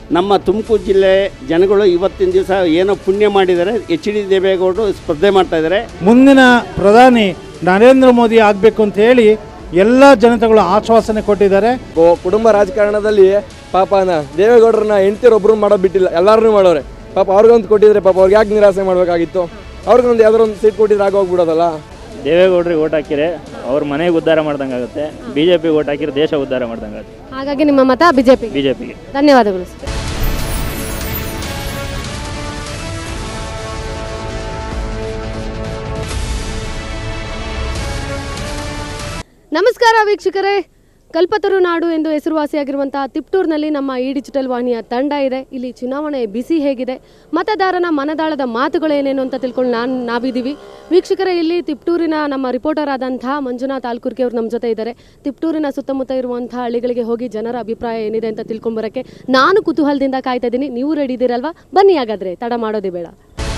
ನಮ್ಮ ತುಮಕೂರು ಜಿಲ್ಲೆ ಜನಗಳು ಇವತ್ತಿನ ದಿವಸ ಏನೋ ಪುಣ್ಯ ಮಾಡಿದ್ದಾರೆ ಎಚ್ ಡಿ ದೇವೇಗೌಡರು ಸ್ಪರ್ಧೆ ಮಾಡ್ತಾ ಇದ್ದಾರೆ ಮುಂದಿನ ಪ್ರಧಾನಿ ನರೇಂದ್ರ ಮೋದಿ ಆಗಬೇಕು ಅಂತ ಹೇಳಿ ಎಲ್ಲ ಜನತೆಗಳು ಆಶ್ವಾಸನೆ ಕೊಟ್ಟಿದ್ದಾರೆ ಕೊ- ಕುಟುಂಬ ರಾಜಕಾರಣದಲ್ಲಿ ಪಾಪ ನ- ದೇವೇಗೌಡರನ್ನ ಹೆಂಡ್ತಿರೊಬ್ರು ಮಾಡೋದು ಬಿಟ್ಟಿಲ್ಲ ಎಲ್ಲರೂ ಮಾಡೋರೆ ಪಾಪ ಅವ್ರಿಗೊಂದು ಕೊಟ್ಟಿದ್ರೆ ಪಾಪ ಅವ್ರಿಗೆ ಯಾಕೆ ನಿರಾಸೆ ಮಾಡಬೇಕಾಗಿತ್ತು ಅವ್ರಿಗೊಂದು ಯಾವ್ದಾರು ಒಂದು ಸೀಟ್ ಕೊಟ್ಟಿದ್ರೆ ಆಗೋಗ್ಬಿಡೋದಲ್ಲ ದೇವೇಗೌಡರಿಗೆ ಓಟ್ ಹಾಕಿರೆ ಅವ್ರ ಮನೆಗೆ ಉದ್ಧಾರ ಮಾಡ್ದಂಗೆ ಆಗುತ್ತೆ ಬಿ ಜೆ ಪಿಗೆ ಓಟ್ ಹಾಕಿದ್ರೆ ದೇಶ ಉದ್ಧಾರ ಮಾಡ್ದಂಗೆ ಆಗುತ್ತೆ ಹಾಗಾಗಿ ನಿಮ್ಮ ಮತ ಬಿಜೆಪಿ ಬಿ ಜೆ ಪಿಗೆ ಧನ್ಯವಾದಗಳು ಸರ್ ನಮಸ್ಕಾರ ವೀಕ್ಷಕರೇ ಕಲ್ಪತರು ನಾಡು ಎಂದು ಹೆಸರುವಾಸಿಯಾಗಿರುವಂತಹ ತಿಪ್ಟೂರಿನಲ್ಲಿ ನಮ್ಮ ಈ ಡಿಜಿಟಲ್ ವಾಹಿನಿಯ ತಂಡ ಇದೆ ಇಲ್ಲಿ ಚುನಾವಣೆ ಬಿಸಿ ಹೇಗಿದೆ ಮತದಾರನ ಮನದಾಳದ ಮಾತುಗಳು ಏನೇನು ಅಂತ ತಿಳ್ಕೊಂಡು ನಾನು ನಾವಿದ್ದೀವಿ ವೀಕ್ಷಕರೇ ಇಲ್ಲಿ ತಿಪ್ಟೂರಿನ ನಮ್ಮ ರಿಪೋರ್ಟರ್ ಆದಂತಹ ಮಂಜುನಾಥ್ ಆಲ್ಕುರ್ಕಿ ಅವರು ನಮ್ಮ ಜೊತೆ ಇದ್ದಾರೆ ತಿಪ್ಟೂರಿನ ಸುತ್ತಮುತ್ತ ಇರುವಂತಹ ಹಳ್ಳಿಗಳಿಗೆ ಹೋಗಿ ಜನರ ಅಭಿಪ್ರಾಯ ಏನಿದೆ ಅಂತ ತಿಳ್ಕೊಂಬರಕ್ಕೆ ನಾನು ಕುತೂಹಲದಿಂದ ಕಾಯ್ತಾ ಇದ್ದೀನಿ ನೀವು ರೆಡಿ ಇದ್ದೀರಲ್ವಾ ಬನ್ನಿ ಹಾಗಾದ್ರೆ ತಡ ಮಾಡೋದೇ ಬೇಡ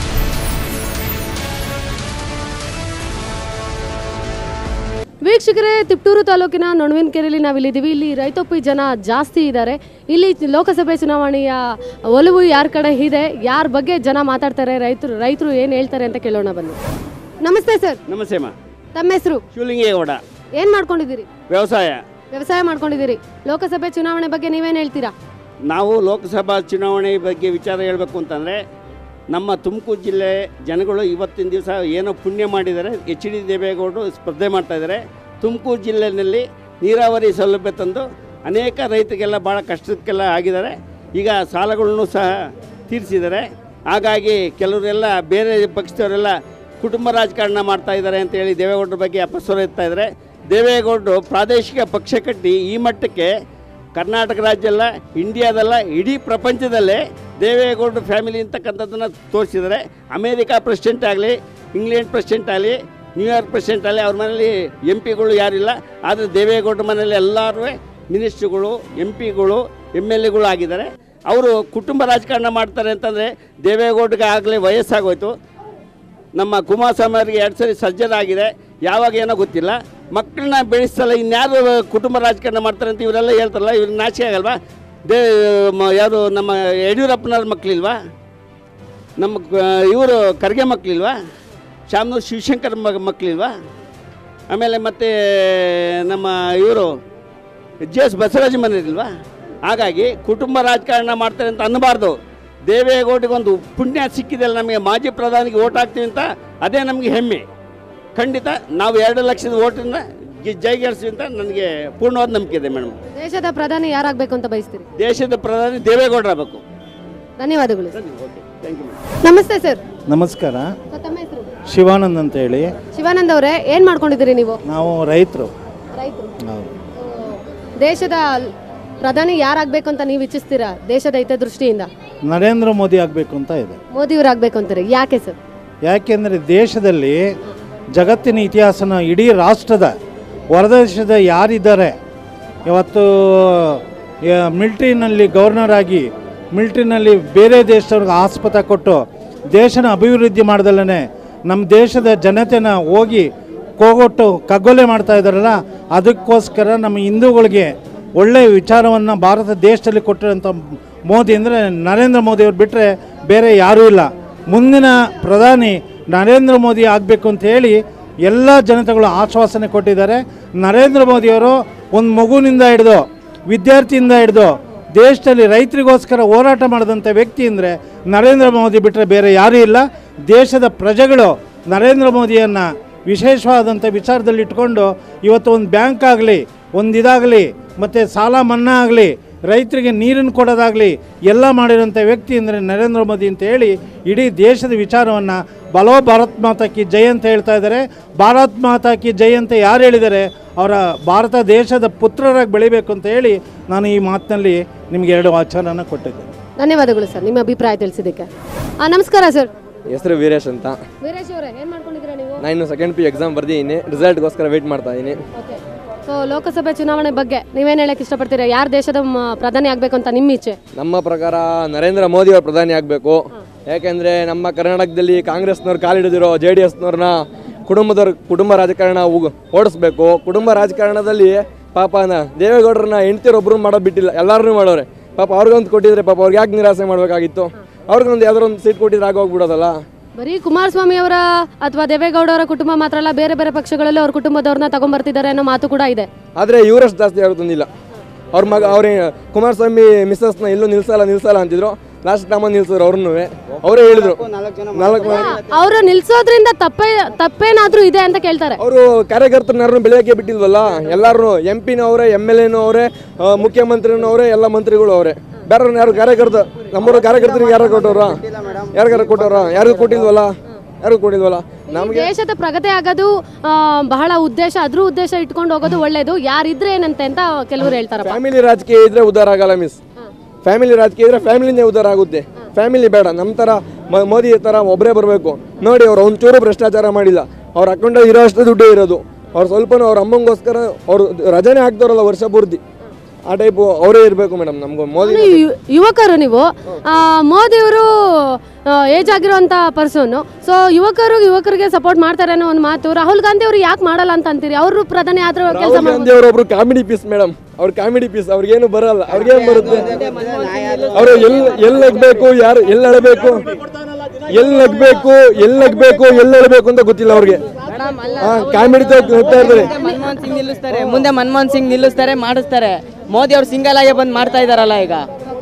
ವೀಕ್ಷಕರೇ ತಿಪ್ಟೂರು ತಾಲೂಕಿನ ನೊಣವಿನಕೆರೆಯಲ್ಲಿ ನಾವಿಲ್ಲಿದ್ದೀವಿ ಇಲ್ಲಿ ರೈತೊಪ್ಪಿ ಜನ ಜಾಸ್ತಿ ಇದ್ದಾರೆ ಇಲ್ಲಿ ಲೋಕಸಭೆ ಚುನಾವಣೆಯ ಒಲವು ಯಾರ ಕಡೆ ಇದೆ ಯಾರ ಬಗ್ಗೆ ಜನ ಮಾತಾಡ್ತಾರೆ ರೈತರು ರೈತರು ಏನು ಹೇಳ್ತಾರೆ ಅಂತ ಕೇಳೋಣ ಬನ್ನಿ ನಮಸ್ತೆ ಸರ್ ನಮಸ್ತೆ ಅಮ್ಮ ತಮ್ಮ ಹೆಸರು ಶಿವಲಿಂಗೇಗೌಡ ಏನು ಮಾಡ್ಕೊಂಡಿದ್ದೀರಿ ವ್ಯವಸಾಯ ವ್ಯವಸಾಯ ಮಾಡ್ಕೊಂಡಿದ್ದೀರಿ ಲೋಕಸಭೆ ಚುನಾವಣೆ ಬಗ್ಗೆ ನೀವೇನು ಹೇಳ್ತೀರಾ ನಾವು ಲೋಕಸಭಾ ಚುನಾವಣೆ ಬಗ್ಗೆ ವಿಚಾರ ಹೇಳಬೇಕು ಅಂತಂದರೆ ನಮ್ಮ ತುಮಕೂರು ಜಿಲ್ಲೆ ಜನಗಳು ಇವತ್ತಿನ ದಿವಸ ಏನೋ ಪುಣ್ಯ ಮಾಡಿದ್ದಾರೆ ಎಚ್ ಡಿ ದೇವೇಗೌಡರು ಸ್ಪರ್ಧೆ ಮಾಡ್ತಾ ಇದ್ದಾರೆ ತುಮಕೂರು ಜಿಲ್ಲೆಯಲ್ಲಿ ನೀರಾವರಿ ಸೌಲಭ್ಯ ತಂದು ಅನೇಕ ರೈತರಿಗೆಲ್ಲ ಭಾಳ ಕಷ್ಟಕ್ಕೆಲ್ಲ ಆಗಿದ್ದಾರೆ ಈಗ ಸಾಲಗಳನ್ನು ಸಹ ತೀರಿಸಿದ್ದಾರೆ ಹಾಗಾಗಿ ಕೆಲವರೆಲ್ಲ ಬೇರೆ ಪಕ್ಷದವರೆಲ್ಲ ಕುಟುಂಬ ರಾಜಕಾರಣ ಮಾಡ್ತಾ ಇದ್ದಾರೆ ಅಂತೇಳಿ ದೇವೇಗೌಡರ ಬಗ್ಗೆ ಅಪಸ್ವರ ಎತ್ತಾ ಇದ್ದಾರೆ ದೇವೇಗೌಡರು ಪ್ರಾದೇಶಿಕ ಪಕ್ಷ ಕಟ್ಟಿ ಈ ಮಟ್ಟಕ್ಕೆ ಕರ್ನಾಟಕ ರಾಜ್ಯ ಅಲ್ಲ ಇಂಡಿಯಾದಲ್ಲ ಇಡೀ ಪ್ರಪಂಚದಲ್ಲೇ ದೇವೇಗೌಡರ ಫ್ಯಾಮಿಲಿ ಅಂತಕ್ಕಂಥದ್ದನ್ನು ತೋರಿಸಿದ್ದಾರೆ ಅಮೇರಿಕಾ ಪ್ರೆಸಿಡೆಂಟ್ ಆಗಲಿ ಇಂಗ್ಲೆಂಡ್ ಪ್ರೆಸಿಡೆಂಟ್ ಆಗಲಿ ನ್ಯೂಯಾರ್ಕ್ ಪ್ರೆಸಿಡೆಂಟ್ ಆಗಲಿ ಅವ್ರ ಮನೇಲಿ ಎಂ ಪಿಗಳು ಯಾರಿಲ್ಲ ಆದರೆ ದೇವೇಗೌಡರ ಮನೇಲಿ ಎಲ್ಲರೂ ಮಿನಿಸ್ಟ್ರುಗಳು ಎಂ ಪಿಗಳು ಎಮ್ ಎಲ್ ಎಗಳು ಆಗಿದ್ದಾರೆ ಅವರು ಕುಟುಂಬ ರಾಜಕಾರಣ ಮಾಡ್ತಾರೆ ಅಂತಂದರೆ ದೇವೇಗೌಡರಿಗೆ ಆಗಲೇ ವಯಸ್ಸಾಗೋಯ್ತು ನಮ್ಮ ಕುಮಾರಸ್ವಾಮಿ ಅವರಿಗೆ ಎರಡು ಸರಿ ಸರ್ಜರಿ ಆಗಿದೆ ಯಾವಾಗ ಏನೋ ಗೊತ್ತಿಲ್ಲ ಮಕ್ಕಳನ್ನ ಬೆಳೆಸಲ್ಲ ಇನ್ಯಾರು ಕುಟುಂಬ ರಾಜಕಾರಣ ಮಾಡ್ತಾರೆ ಅಂತ ಇವರೆಲ್ಲ ಹೇಳ್ತಾರಲ್ಲ ಇವ್ರಿಗೆ ನಾಚಿಕೆ ಆಗಲ್ವಾ ದೇ ಮ- ಯಾರು ನಮ್ಮ ಯಡಿಯೂರಪ್ಪನವ್ರ ಮಕ್ಕಳಿಲ್ವಾ ನಮ್ಮ ಇವರು ಖರ್ಗೆ ಮಕ್ಕಳಿಲ್ವಾ ಶಾಮನೂರು ಶಿವಶಂಕರ್ ಮಗ ಮಕ್ಕಳಿಲ್ವಾ ಆಮೇಲೆ ಮತ್ತು ನಮ್ಮ ಇವರು ಜೆ ಎಸ್ ಬಸವರಾಜ ಮನೆಯಲ್ಲಿಲ್ವಾ ಹಾಗಾಗಿ ಕುಟುಂಬ ರಾಜಕಾರಣ ಮಾಡ್ತಾರೆ ಅಂತ ಅನ್ನಬಾರ್ದು ದೇವೇಗೌಡರಿಗೆ ಒಂದು ಪುಣ್ಯ ಸಿಕ್ಕಿದೆಲ್ಲ ನಮಗೆ ಮಾಜಿ ಪ್ರಧಾನಿಗೆ ಓಟ್ ಹಾಕ್ತೀವಿ ಅಂತ ಅದೇ ನಮಗೆ ಹೆಮ್ಮೆ ಖಂಡಿತ ನಾವು ಎರಡು ಲಕ್ಷದ ಓಟಿಂದ ಗಿ- ಜಯಗಳಿಸ್ತೀವಿ ಅಂತ ನನಗೆ ಪೂರ್ಣವಾದ ನಂಬಿಕೆ ಇದೆ ಮೇಡಮ್ ದೇಶದ ಪ್ರಧಾನಿ ಯಾರಾಗಬೇಕು ಅಂತ ಬಯಸ್ತೀರಿ ದೇಶದ ಪ್ರಧಾನಿ ದೇವೇಗೌಡರಾಗಬೇಕು ಧನ್ಯವಾದಗಳು ಸರ್ ಓಕೆ ಥ್ಯಾಂಕ್ ಯು ನಮಸ್ತೆ ಸರ್ ನಮಸ್ಕಾರ ಸರ್, ತಮ್ಮ ಹೆಸರು ಶಿವಾನಂದ್ ಅಂತ ಹೇಳಿ ಶಿವಾನಂದ್ ಅವರೇ ಏನು ಮಾಡ್ಕೊಂಡಿದ್ದೀರಿ ನೀವು ನಾವು ರೈತರು ರೈತರು ಹೌದು ದೇಶದ ಪ್ರಧಾನಿ ಯಾರಾಗಬೇಕು ಅಂತ ನೀವು ಇಚ್ಛಿಸ್ತೀರಾ ದೇಶದ ಹಿತದೃಷ್ಟಿಯಿಂದ ನರೇಂದ್ರ ಮೋದಿ ಆಗಬೇಕು ಅಂತ ಇದೆ ಮೋದಿಯವರು ಆಗಬೇಕು ಅಂತಾರೆ ಯಾಕೆ ಸರ್ ಯಾಕೆಂದರೆ ದೇಶದಲ್ಲಿ ಜಗತ್ತಿನ ಇತಿಹಾಸನ ಇಡೀ ರಾಷ್ಟ್ರದ ಹೊರದೇಶದ ಯಾರಿದ್ದಾರೆ ಇವತ್ತು ಮಿಲ್ಟ್ರಿನಲ್ಲಿ ಗವರ್ನರ್ ಆಗಿ ಮಿಲ್ಟ್ರಿನಲ್ಲಿ ಬೇರೆ ದೇಶದವ್ರಿಗೆ ಆಸ್ಪತ್ರೆ ಕೊಟ್ಟು ದೇಶನ ಅಭಿವೃದ್ಧಿ ಮಾಡ್ದಲ್ಲೇ ನಮ್ಮ ದೇಶದ ಜನತೆನ ಹೋಗಿ ಕೋಗೊಟ್ಟು ಕಗ್ಗೊಲೆ ಮಾಡ್ತಾ ಇದ್ದಾರಲ್ಲ ಅದಕ್ಕೋಸ್ಕರ ನಮ್ಮ ಹಿಂದೂಗಳಿಗೆ ಒಳ್ಳೆಯ ವಿಚಾರವನ್ನು ಭಾರತ ದೇಶದಲ್ಲಿ ಕೊಟ್ಟಿರೋಂಥ ಮೋದಿ ಅಂದರೆ ನರೇಂದ್ರ ಮೋದಿಯವ್ರು ಬಿಟ್ಟರೆ ಬೇರೆ ಯಾರೂ ಇಲ್ಲ ಮುಂದಿನ ಪ್ರಧಾನಿ ನರೇಂದ್ರ ಮೋದಿ ಆಗಬೇಕು ಅಂತ ಹೇಳಿ ಎಲ್ಲ ಜನತೆಗಳು ಆಶ್ವಾಸನೆ ಕೊಟ್ಟಿದ್ದಾರೆ ನರೇಂದ್ರ ಮೋದಿಯವರು ಒಂದು ಮಗುವಿನಿಂದ ಹಿಡಿದು ವಿದ್ಯಾರ್ಥಿಯಿಂದ ಹಿಡಿದು ದೇಶದಲ್ಲಿ ರೈತರಿಗೋಸ್ಕರ ಹೋರಾಟ ಮಾಡಿದಂಥ ವ್ಯಕ್ತಿ ಅಂದರೆ ನರೇಂದ್ರ ಮೋದಿ ಬಿಟ್ಟರೆ ಬೇರೆ ಯಾರೂ ಇಲ್ಲ ದೇಶದ ಪ್ರಜೆಗಳು ನರೇಂದ್ರ ಮೋದಿಯನ್ನು ವಿಶೇಷವಾದಂಥ ವಿಚಾರದಲ್ಲಿ ಇಟ್ಕೊಂಡು ಇವತ್ತು ಒಂದು ಬ್ಯಾಂಕ್ ಆಗಲಿ ಒಂದು ಇದಾಗಲಿ ಮತ್ತು ಸಾಲ ಮನ್ನಾ ಆಗಲಿ ರೈತರಿಗೆ ನೀರನ್ನು ಕೊಡೋದಾಗಲಿ ಎಲ್ಲ ಮಾಡಿರೋಂಥ ವ್ಯಕ್ತಿ ಅಂದರೆ ನರೇಂದ್ರ ಮೋದಿ ಅಂತ ಹೇಳಿ ಇಡೀ ದೇಶದ ವಿಚಾರವನ್ನು ಬಲೋ ಭಾರತ್ ಮಾತಾ ಕಿ ಜೈ ಅಂತ ಹೇಳ್ತಾ ಇದ್ದಾರೆ ಭಾರತ್ ಮಾತಾ ಕಿ ಜೈ ಅಂತ ಯಾರು ಹೇಳಿದ್ದಾರೆ ಅವರ ಭಾರತ ದೇಶದ ಪುತ್ರರಾಗಿ ಬೆಳಿಬೇಕು ಅಂತ ಹೇಳಿ ನಾನು ಈ ಮಾತಿನಲ್ಲಿ ನಿಮಗೆ ಎರಡು ಆಚಾರನ ಕೊಟ್ಟಿದ್ದೇನೆ ಧನ್ಯವಾದಗಳು ಸರ್ ನಿಮ್ಮ ಅಭಿಪ್ರಾಯ ತಿಳಿಸಿದ್ದಕ್ಕೆ ಆ, ನಮಸ್ಕಾರ ಸರ್ ಹೆಸರು ವೀರೇಶ್ ಅಂತ ವೀರೇಶ್ ಅವರೇ ಏನು ಮಾಡ್ಕೊಂಡಿದ್ದೀರಾ ನೀವು ನಾನು ಇನ್ನು ಸೆಕೆಂಡ್ ಪಿ ಎಕ್ಸಾಮ್ ಬರ್ದಿದ್ದೀನಿ ರಿಸಲ್ಟ್ಗೋಸ್ಕರ ವೆಯ್ಟ್ ಮಾಡ್ತಾ ಇದ್ದೀನಿ ಓಕೆ ಸೊ ಲೋಕಸಭೆ ಚುನಾವಣೆ ಬಗ್ಗೆ ನೀವೇನು ಹೇಳಕ್ಕೆ ಇಷ್ಟಪಡ್ತೀರಾ ಯಾರು ದೇಶದ ಮ- ಪ್ರಧಾನಿ ಆಗಬೇಕು ಅಂತ ನಿಮ್ಮ ಇಚ್ಛೆ ನಮ್ಮ ಪ್ರಕಾರ ನರೇಂದ್ರ ಮೋದಿ ಅವರು ಪ್ರಧಾನಿ ಆಗಬೇಕು ಯಾಕೆಂದರೆ ನಮ್ಮ ಕರ್ನಾಟಕದಲ್ಲಿ ಕಾಂಗ್ರೆಸ್ನವ್ರು ಕಾಲಿಡಿದಿರೋ ಜೆ ಡಿ ಎಸ್ನವ್ರನ್ನ ಕುಟುಂಬದವ್ರ ಕುಟುಂಬ ರಾಜಕಾರಣ ಉಗ್- ಓಡಿಸ್ಬೇಕು ಕುಟುಂಬ ರಾಜಕಾರಣದಲ್ಲಿ ಪಾಪ ನ- ದೇವೇಗೌಡರನ್ನ ಹೆಂಡ್ತಿರೊಬ್ರು ಮಾಡೋದು ಬಿಟ್ಟಿಲ್ಲ ಎಲ್ಲರೂ ಮಾಡೋರೆ ಪಾಪ ಅವ್ರಿಗೊಂದು ಕೊಟ್ಟಿದ್ರೆ ಪಾಪ ಅವ್ರಿಗೆ ಯಾಕೆ ನಿರಾಸೆ ಮಾಡಬೇಕಾಗಿತ್ತು ಅವ್ರಿಗೊಂದು ಯಾವ್ದಾರು ಒಂದು ಸೀಟ್ ಕೊಟ್ಟಿದ್ರೆ ಆಗೋಗ್ಬಿಡೋದಲ್ಲ ಬರೀ ಕುಮಾರಸ್ವಾಮಿ ಅವರ ಅಥವಾ ದೇವೇಗೌಡ ಅವರ ಕುಟುಂಬ ಮಾತ್ರ ಅಲ್ಲ ಬೇರೆ ಬೇರೆ ಪಕ್ಷಗಳಲ್ಲಿ ಅವ್ರ ಕುಟುಂಬದವ್ರನ್ನ ತಗೊಂಡ್ಬರ್ತಿದ್ದಾರೆ ಅನ್ನೋ ಮಾತು ಕೂಡ ಇದೆ ಆದರೆ ಇವರಷ್ಟು ಜಾಸ್ತಿ ಯಾರು ತಂದಿಲ್ಲ ಅವ್ರ ಮಗ ಅವ್ರೇ ಕುಮಾರಸ್ವಾಮಿ ಮಿಸ್ಸಸ್ನ ಎಲ್ಲೂ ನಿಲ್ಸಲ್ಲ ನಿಲ್ಸಲ್ಲ ಅಂತಿದ್ರು ಲಾಸ್ಟ್ ಟೈಮ ನಿಲ್ಸಿದ್ರು ಅವ್ರನ್ನೂ ಅವರೇ ಹೇಳಿದ್ರು ನಾಲ್ಕು ಅವರು ನಿಲ್ಸೋದ್ರಿಂದ ತಪ್ಪೇ ತಪ್ಪೇನಾದ್ರೂ ಇದೆ ಅಂತ ಕೇಳ್ತಾರೆ ಅವರು ಕಾರ್ಯಕರ್ತರನ್ನಾರು ಬೆಳೆಯೋಕೆ ಬಿಟ್ಟಿಲ್ವಲ್ಲ ಎಲ್ಲರೂ ಎಂ ಪಿನೂ ಅವರೇ ಎಮ್ ಎಲ್ ಎನೂ ಅವರೇ ಮುಖ್ಯಮಂತ್ರಿನೂ ಅವರೇ ಎಲ್ಲ ಮಂತ್ರಿಗಳು ಅವರೇ ಬೇರೆ ಯಾರು ಕಾರ್ಯಕರ್ತ ನಮ್ಮೂರ ಕಾರ್ಯಕರ್ತರಿಗೆ ಯಾರು ಕೊಟ್ಟವ್ರ ಯಾರಿಗಾರ ಕೊಟ್ಟವ್ರ ಯಾರಿಗೂ ಕೊಟ್ಟಿಲ್ವಲ್ಲ ಯಾರಿಗೂ ಕೊಟ್ಟಿಲ್ವಲ್ಲ ನಮಗೆ ದೇಶದ ಪ್ರಗತಿ ಆಗೋದು ಆ, ಬಹಳ ಉದ್ದೇಶ ಅದ್ರ ಉದ್ದೇಶ ಇಟ್ಕೊಂಡು ಹೋಗೋದು ಒಳ್ಳೇದು ಯಾರಿದ್ರೆ ಏನಂತೆ ಅಂತ ಕೆಲವರು ಹೇಳ್ತಾರಪ್ಪ ಫ್ಯಾಮಿಲಿ ರಾಜಕೀಯ ಇದ್ರೆ ಉದ್ಧಾರ ಆಗಲ್ಲ ಮಿಸ್ ಫ್ಯಾಮಿಲಿ ರಾಜಕೀಯ ಇದ್ರೆ ಫ್ಯಾಮಿಲಿನೇ ಉದ್ಧಾರ ಆಗುತ್ತೆ ಫ್ಯಾಮಿಲಿ ಬೇಡ ನಮ್ಮ ಥರ ಮ- ಮೋದಿ ಥರ ಒಬ್ಬರೇ ಬರಬೇಕು ನೋಡಿ ಅವ್ರು ಒಂಚೂರು ಭ್ರಷ್ಟಾಚಾರ ಮಾಡಿಲ್ಲ ಅವ್ರ ಅಕೌಂಟಲ್ಲಿ ಇರೋ ಅಷ್ಟು ದುಡ್ಡೇ ಇರೋದು ಅವ್ರು ಸ್ವಲ್ಪನೂ ಅವ್ರ ಅಮ್ಮಂಗೋಸ್ಕರ ಅವ್ರು ರಜನೆ ಹಾಕ್ತಾರಲ್ಲ ವರ್ಷ ಪೂರ್ತಿ ಆ ಟೈಪು ಅವರೇ ಇರಬೇಕು ಮೇಡಮ್ ನಮ್ಗೆ ಮೋದಿ ನೀವು ಯು- ಯುವಕರು ನೀವು ಆ, ಮೋದಿಯವರು ಏಜ್ ಆಗಿರುವಂತ ಪರ್ಸನ್ ಸೊ ಯುವಕರು ಯುವಕರಿಗೆ ಸಪೋರ್ಟ್ ಮಾಡ್ತಾರೆ ಅನ್ನೋ ಒಂದು ಮಾತು ರಾಹುಲ್ ಗಾಂಧಿ ಅವರು ಯಾಕೆ ಮಾಡಲ್ಲ ಅಂತ ಅಂತೀರಿ ಅವರು ಪ್ರಧಾನಿ ಆದ್ರೂ ಕೆಲಸ ರಾಹುಲ್ ಗಾಂಧಿ ಅವರೊಬ್ರು ಕಾಮಿಡಿ ಪೀಸ್ ಮೇಡಮ್ ಅವ್ರ ಕಾಮಿಡಿ ಪೀಸ್ ಅವ್ರಿಗೇನು ಬರಲ್ಲ ಅವ್ರಿಗೇನು ಬರುತ್ತೆ ಅವರು ಎಲ್ಲಿ ಎಲ್ಲಿ ನಗ್ಬೇಕು ಯಾರು ಎಲ್ಲಿ ಅಳಬೇಕು ಎಲ್ಲಿ ನಗ್ಬೇಕು ಎಲ್ಲಿ ನಗ್ಬೇಕು ಎಲ್ಲಿ ಅಳಬೇಕು ಅಂತ ಗೊತ್ತಿಲ್ಲ ಅವ್ರಿಗೆ ಕಾಮಿಡಿ ಹೋಗ್ತಾ ಇರ್ತಾರೆ ಮನಮೋಹನ್ ಸಿಂಗ್ ನಿಲ್ಲಿಸ್ತಾರೆ ಮುಂದೆ ಮನಮೋಹನ್ ಸಿಂಗ್ ನಿಲ್ಲಿಸ್ತಾರೆ ಮಾಡಿಸ್ತಾರೆ ಮೋದಿ ಅವ್ರು ಸಿಂಗಲ್ ಆಗಿ ಬಂದು ಮಾಡ್ತಾ ಇದಾರಲ್ಲ ಈಗ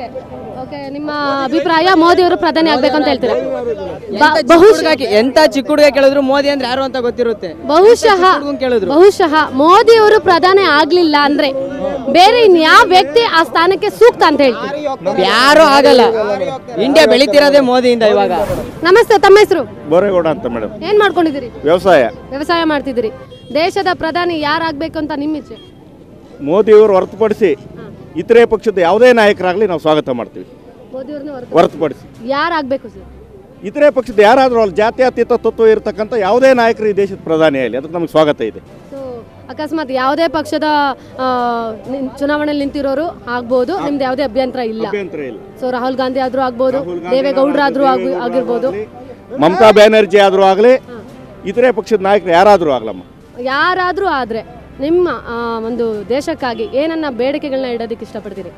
ಓಕೆ ನಿಮ್ಮ ಅಭಿಪ್ರಾಯ ಮೋದಿ ಅವರು ಪ್ರಧಾನಿ ಆಗ್ಬೇಕು ಅಂತ ಹೇಳ್ತೀರಾ ಬ- ಎಂತ ಚಿಕ್ಕ ಬಹುಶಃ ಹುಡ್ಗ ಕೇ- ಎಂತ ಚಿಕ್ಕ ಹುಡುಗ ಕೇಳಿದ್ರು ಮೋದಿ ಅಂದ್ರೆ ಯಾರು ಅಂತ ಗೊತ್ತಿರುತ್ತೆ ಬಹುಶಃ ಹುಡ್ಗನ್ ಕೇಳಿದ್ರು ಬಹುಶಃ ಮೋದಿ ಅವರು ಪ್ರಧಾನಿ ಆಗ್ಲಿಲ್ಲ ಅಂದ್ರೆ ಬೇರೆ ಇನ್ಯಾವ ವ್ಯಕ್ತಿ ಆ ಸ್ಥಾನಕ್ಕೆ ಸೂಕ್ತ ಅಂತ ಹೇಳ್ತೀವಿ ಯಾರು ಆಗಲ್ಲ ಇಂಡಿಯಾ ಬೆಳಿತಿರೋದೇ ಮೋದಿಯಿಂದ ಇವಾಗ ನಮಸ್ತೆ ತಮ್ಮ ಹೆಸರು ಬೋರೇಗೌಡ ಅಂತ ಮೇಡಮ್ ಏನ್ ಮಾಡ್ಕೊಂಡಿದ್ದೀರಿ ವ್ಯವಸಾಯ ವ್ಯವಸಾಯ ಮಾಡ್ತಿದ್ದೀರಿ ದೇಶದ ಪ್ರಧಾನಿ ಯಾರಾಗ್ಬೇಕು ಅಂತ ನಿಮ್ಮ ಇಚ್ಛೆ ಮೋದಿಯವರು ಹೊರತುಪಡಿಸಿ ಇತರೆ ಪಕ್ಷದ ಯಾವುದೇ ನಾಯಕರಾಗಲಿ ನಾವು ಸ್ವಾಗತ ಮಾಡ್ತೀವಿ ಮೋದಿ ಅವ್ರನ್ನ ಹೊರತು ಹೊರತುಪಡಿಸಿ ಯಾರಾಗ್ಬೇಕು ಸರ್ ಇತರೆ ಪಕ್ಷದ ಯಾರಾದರೂ ಅಲ್ಲಿ ಜಾತ್ಯತೀತ ತತ್ವ ಇರತಕ್ಕಂಥ ಯಾವುದೇ ನಾಯಕರು ಈ ದೇಶದ ಪ್ರಧಾನಿ ಆಗಲಿ ಅದಕ್ಕೆ ನಮಗೆ ಸ್ವಾಗತ ಇದೆ ಸೊ ಅಕಸ್ಮಾತ್ ಯಾವುದೇ ಪಕ್ಷದ ಆ, ನಿನ್- ಚುನಾವಣೆಯಲ್ಲಿ ನಿಂತಿರೋರು ಆಗ್ಬೋದು ನಿಮ್ದು ಯಾವುದೇ ಅಭ್ಯಂತರ ಇಲ್ಲ ಅಭ್ಯಂತರ ಇಲ್ಲ ಸೊ ರಾಹುಲ್ ಗಾಂಧಿ ಆದ್ರೂ ಆಗ್ಬೋದು ದೇವೇಗೌಡರಾದ್ರೂ ಆಗ್ ಆಗಿರ್ಬೋದು ಮಮತಾ ಬ್ಯಾನರ್ಜಿ ಆದರೂ ಆಗಲಿ ಇತರೆ ಪಕ್ಷದ ನಾಯಕರು ಯಾರಾದರೂ ಆಗಲಮ್ಮ ಯಾರಾದ್ರೂ ಆದ್ರೆ ನಿಮ್ಮ ಆ, ಒಂದು ದೇಶಕ್ಕಾಗಿ ಏನನ್ನ ಬೇಡಿಕೆಗಳನ್ನ ಇಡೋದಕ್ಕೆ ಇಷ್ಟಪಡ್ತೀರಿ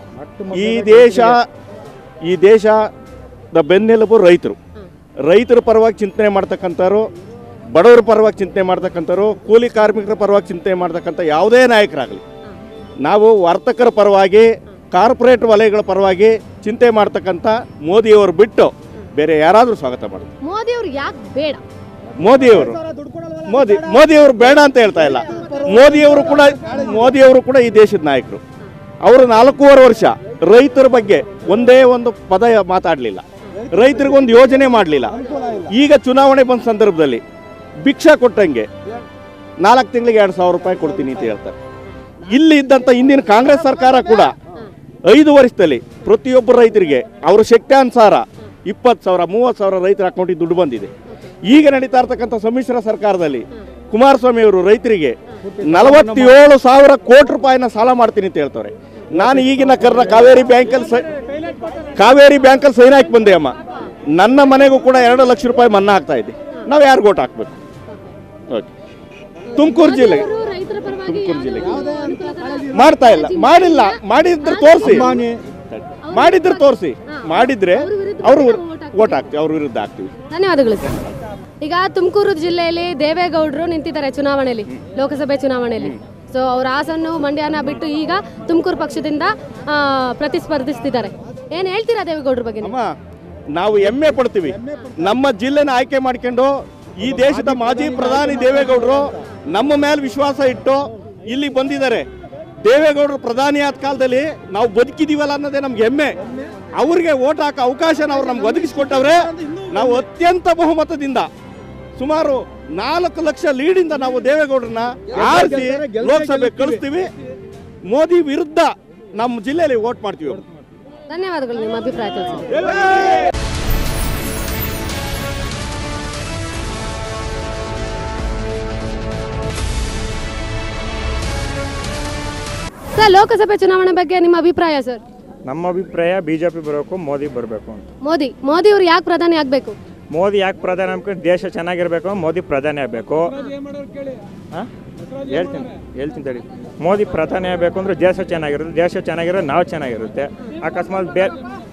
ಈ ದೇಶ ಈ ದೇಶದ ಬೆನ್ನೆಲುಬು ರೈತರು ರೈತರ ಪರವಾಗಿ ಚಿಂತನೆ ಮಾಡ್ತಕ್ಕಂಥವ್ರು ಬಡವರ ಪರವಾಗಿ ಚಿಂತನೆ ಮಾಡ್ತಕ್ಕಂಥವ್ರು ಕೂಲಿ ಕಾರ್ಮಿಕರ ಪರವಾಗಿ ಚಿಂತನೆ ಮಾಡ್ತಕ್ಕಂಥ ಯಾವುದೇ ನಾಯಕರಾಗಲಿ ನಾವು ವರ್ತಕರ ಪರವಾಗಿ ಕಾರ್ಪೊರೇಟ್ ವಲಯಗಳ ಪರವಾಗಿ ಚಿಂತೆ ಮಾಡ್ತಕ್ಕಂಥ ಮೋದಿಯವರು ಬಿಟ್ಟು ಬೇರೆ ಯಾರಾದರೂ ಸ್ವಾಗತ ಮಾಡೋದು ಮೋದಿ ಅವ್ರು ಯಾಕೆ ಬೇಡ ಮೋದಿಯವರು ಮೋದಿ ಮೋದಿಯವರು ಬೇಡ ಅಂತ ಹೇಳ್ತಾ ಇಲ್ಲ ಮೋದಿಯವರು ಕೂಡ ಮೋದಿಯವರು ಕೂಡ ಈ ದೇಶದ ನಾಯಕರು ಅವರು ನಾಲ್ಕೂವರೆ ವರ್ಷ ರೈತರ ಬಗ್ಗೆ ಒಂದೇ ಒಂದು ಪದ ಮಾತಾಡಲಿಲ್ಲ ರೈತರಿಗೊಂದು ಯೋಜನೆ ಮಾಡಲಿಲ್ಲ ಈಗ ಚುನಾವಣೆ ಬಂದ ಸಂದರ್ಭದಲ್ಲಿ ಭಿಕ್ಷಾ ಕೊಟ್ಟಂಗೆ ನಾಲ್ಕು ತಿಂಗಳಿಗೆ ಎರಡು ಸಾವಿರ ರೂಪಾಯಿ ಕೊಡ್ತೀನಿ ಅಂತ ಹೇಳ್ತಾರೆ ಇಲ್ಲಿ ಇದ್ದಂಥ ಇಂದಿನ ಕಾಂಗ್ರೆಸ್ ಸರ್ಕಾರ ಕೂಡ ಐದು ವರ್ಷದಲ್ಲಿ ಪ್ರತಿಯೊಬ್ಬ ರೈತರಿಗೆ ಅವರ ಶಕ್ತ್ಯಾನುಸಾರ ಇಪ್ಪತ್ತು ಸಾವಿರ ಮೂವತ್ತು ಸಾವಿರ ರೈತರ ಅಕೌಂಟಿಗೆ ದುಡ್ಡು ಬಂದಿದೆ ಈಗ ನಡೀತಾ ಇರ್ತಕ್ಕಂಥ ಸಮ್ಮಿಶ್ರ ಸರ್ಕಾರದಲ್ಲಿ ಕುಮಾರಸ್ವಾಮಿ ಅವರು ರೈತರಿಗೆ ನಲವತ್ತೇಳು ಸಾವಿರ ಕೋಟಿ ರೂಪಾಯಿನ ಸಾಲ ಮಾಡ್ತೀನಿ ಅಂತ ಹೇಳ್ತಾರೆ ನಾನು ಈಗಿನ ಕರ್ನ ಕಾವೇರಿ ಬ್ಯಾಂಕಲ್ಲಿ ಸೈ ಕಾವೇರಿ ಬ್ಯಾಂಕಲ್ಲಿ ಸೈನ್ ಹಾಕಿ ಬಂದೆ ಅಮ್ಮ ನನ್ನ ಮನೆಗೂ ಕೂಡ ಎರಡು ಲಕ್ಷ ರೂಪಾಯಿ ಮನ್ನಾ ಆಗ್ತಾ ಇದೆ ನಾವು ಯಾರು ಓಟ್ ಹಾಕ್ಬೇಕು ಓಕೆ ತುಮಕೂರು ಜಿಲ್ಲೆಗೆ ಅವರು ರೈತರ ಪರವಾಗಿ ತುಮಕೂರು ಜಿಲ್ಲೆಗೆ ಯಾವುದೋ ಅನುಕೂಲಕರ ಮಾಡ್ತಾ ಇಲ್ಲ ಮಾಡಿಲ್ಲ ಮಾಡಿದ್ರೆ ತೋರಿಸಿ ಮಾಡಿದ್ರೆ ತೋರಿಸಿ ಮಾಡಿದ್ರೆ ಅವರು ಓಟ್ ಹಾಕ್ತೀವಿ ಅವ್ರ ವಿರುದ್ಧ ಹಾಕ್ತೀವಿ ಧನ್ಯವಾದಗಳು ಸರ್ ಈಗ ತುಮಕೂರು ಜಿಲ್ಲೆಯಲ್ಲಿ ದೇವೇಗೌಡರು ನಿಂತಿದ್ದಾರೆ ಚುನಾವಣೆಯಲ್ಲಿ ಲೋಕಸಭೆ ಚುನಾವಣೆಯಲ್ಲಿ ಸೊ ಅವ್ರ ಹಾಸನ್ನು ಮಂಡ್ಯನ ಬಿಟ್ಟು ಈಗ ತುಮಕೂರು ಪಕ್ಷದಿಂದ ಆ, ಪ್ರತಿಸ್ಪರ್ಧಿಸ್ತಿದ್ದಾರೆ ಏನ್ ಹೇಳ್ತೀರಾ ದೇವೇಗೌಡರ ಬಗ್ಗೆ ನೀವು? ಅಮ್ಮ ನಾವು ಹೆಮ್ಮೆ ಪಡ್ತೀವಿ ನಮ್ಮ ಜಿಲ್ಲೆನ ಆಯ್ಕೆ ಮಾಡ್ಕೊಂಡು ಈ ದೇಶದ ಮಾಜಿ ಪ್ರಧಾನಿ ದೇವೇಗೌಡರು ನಮ್ಮ ಮೇಲೆ ವಿಶ್ವಾಸ ಇಟ್ಟು ಇಲ್ಲಿ ಬಂದಿದ್ದಾರೆ ದೇವೇಗೌಡರು ಪ್ರಧಾನಿ ಆದ ಕಾಲದಲ್ಲಿ ನಾವು ಬದುಕಿದೀವಲ್ಲ ಅನ್ನೋದೇ ನಮ್ಗೆ ಹೆಮ್ಮೆ ಅವ್ರಿಗೆ ಓಟ್ ಹಾಕೋ ಅವಕಾಶನ ಅವ್ರು ನಮ್ಗೆ ಒದಗಿಸ್ಕೊಟ್ಟವ್ರೆ ನಾವು ಅತ್ಯಂತ ಬಹುಮತದಿಂದ ಸುಮಾರು ನಾಲ್ಕು ಲಕ್ಷ ಲೀಡಿಂದ ನಾವು ದೇವೇಗೌಡರನ್ನ ಆರಿಸಿ ಲೋಕಸಭೆ ಕಳಿಸ್ತೀವಿ ಮೋದಿ ವಿರುದ್ಧ ನಮ್ಮ ಜಿಲ್ಲೆಯಲ್ಲಿ ವೋಟ್ ಮಾಡ್ತೀವಿ ಧನ್ಯವಾದಗಳು ನಿಮ್ಮ ಅಭಿಪ್ರಾಯ ತಿಳಿಸಿ ಸರ್ ಲೋಕಸಭೆ ಚುನಾವಣೆ ಬಗ್ಗೆ ನಿಮ್ಮ ಅಭಿಪ್ರಾಯ ಸರ್ ನಮ್ಮ ಅಭಿಪ್ರಾಯ ಬಿ ಜೆ ಪಿ ಬರಬೇಕು ಮೋದಿ ಬರಬೇಕು ಅಂತ ಮೋದಿ ಮೋದಿ ಅವರು ಯಾಕೆ ಪ್ರಧಾನಿ ಆಗ್ಬೇಕು ಮೋದಿ ಯಾಕೆ ಪ್ರಧಾನಿ ಅನ್ಕೊಂಡು ದೇಶ ಚೆನ್ನಾಗಿರ್ಬೇಕು ಮೋದಿ ಪ್ರಧಾನಿ ಆಗಬೇಕು ಹೇಳ್ತೀನಿ ಹೇಳ್ತೀನಿ ತಡಿ ಮೋದಿ ಪ್ರಧಾನಿ ಆಗಬೇಕು ಅಂದ್ರೆ ದೇಶ ಚೆನ್ನಾಗಿರುತ್ತೆ ದೇಶ ಚೆನ್ನಾಗಿರೋದು ನಾವು ಚೆನ್ನಾಗಿರುತ್ತೆ ಅಕಸ್ಮಾತ್ ಬೇ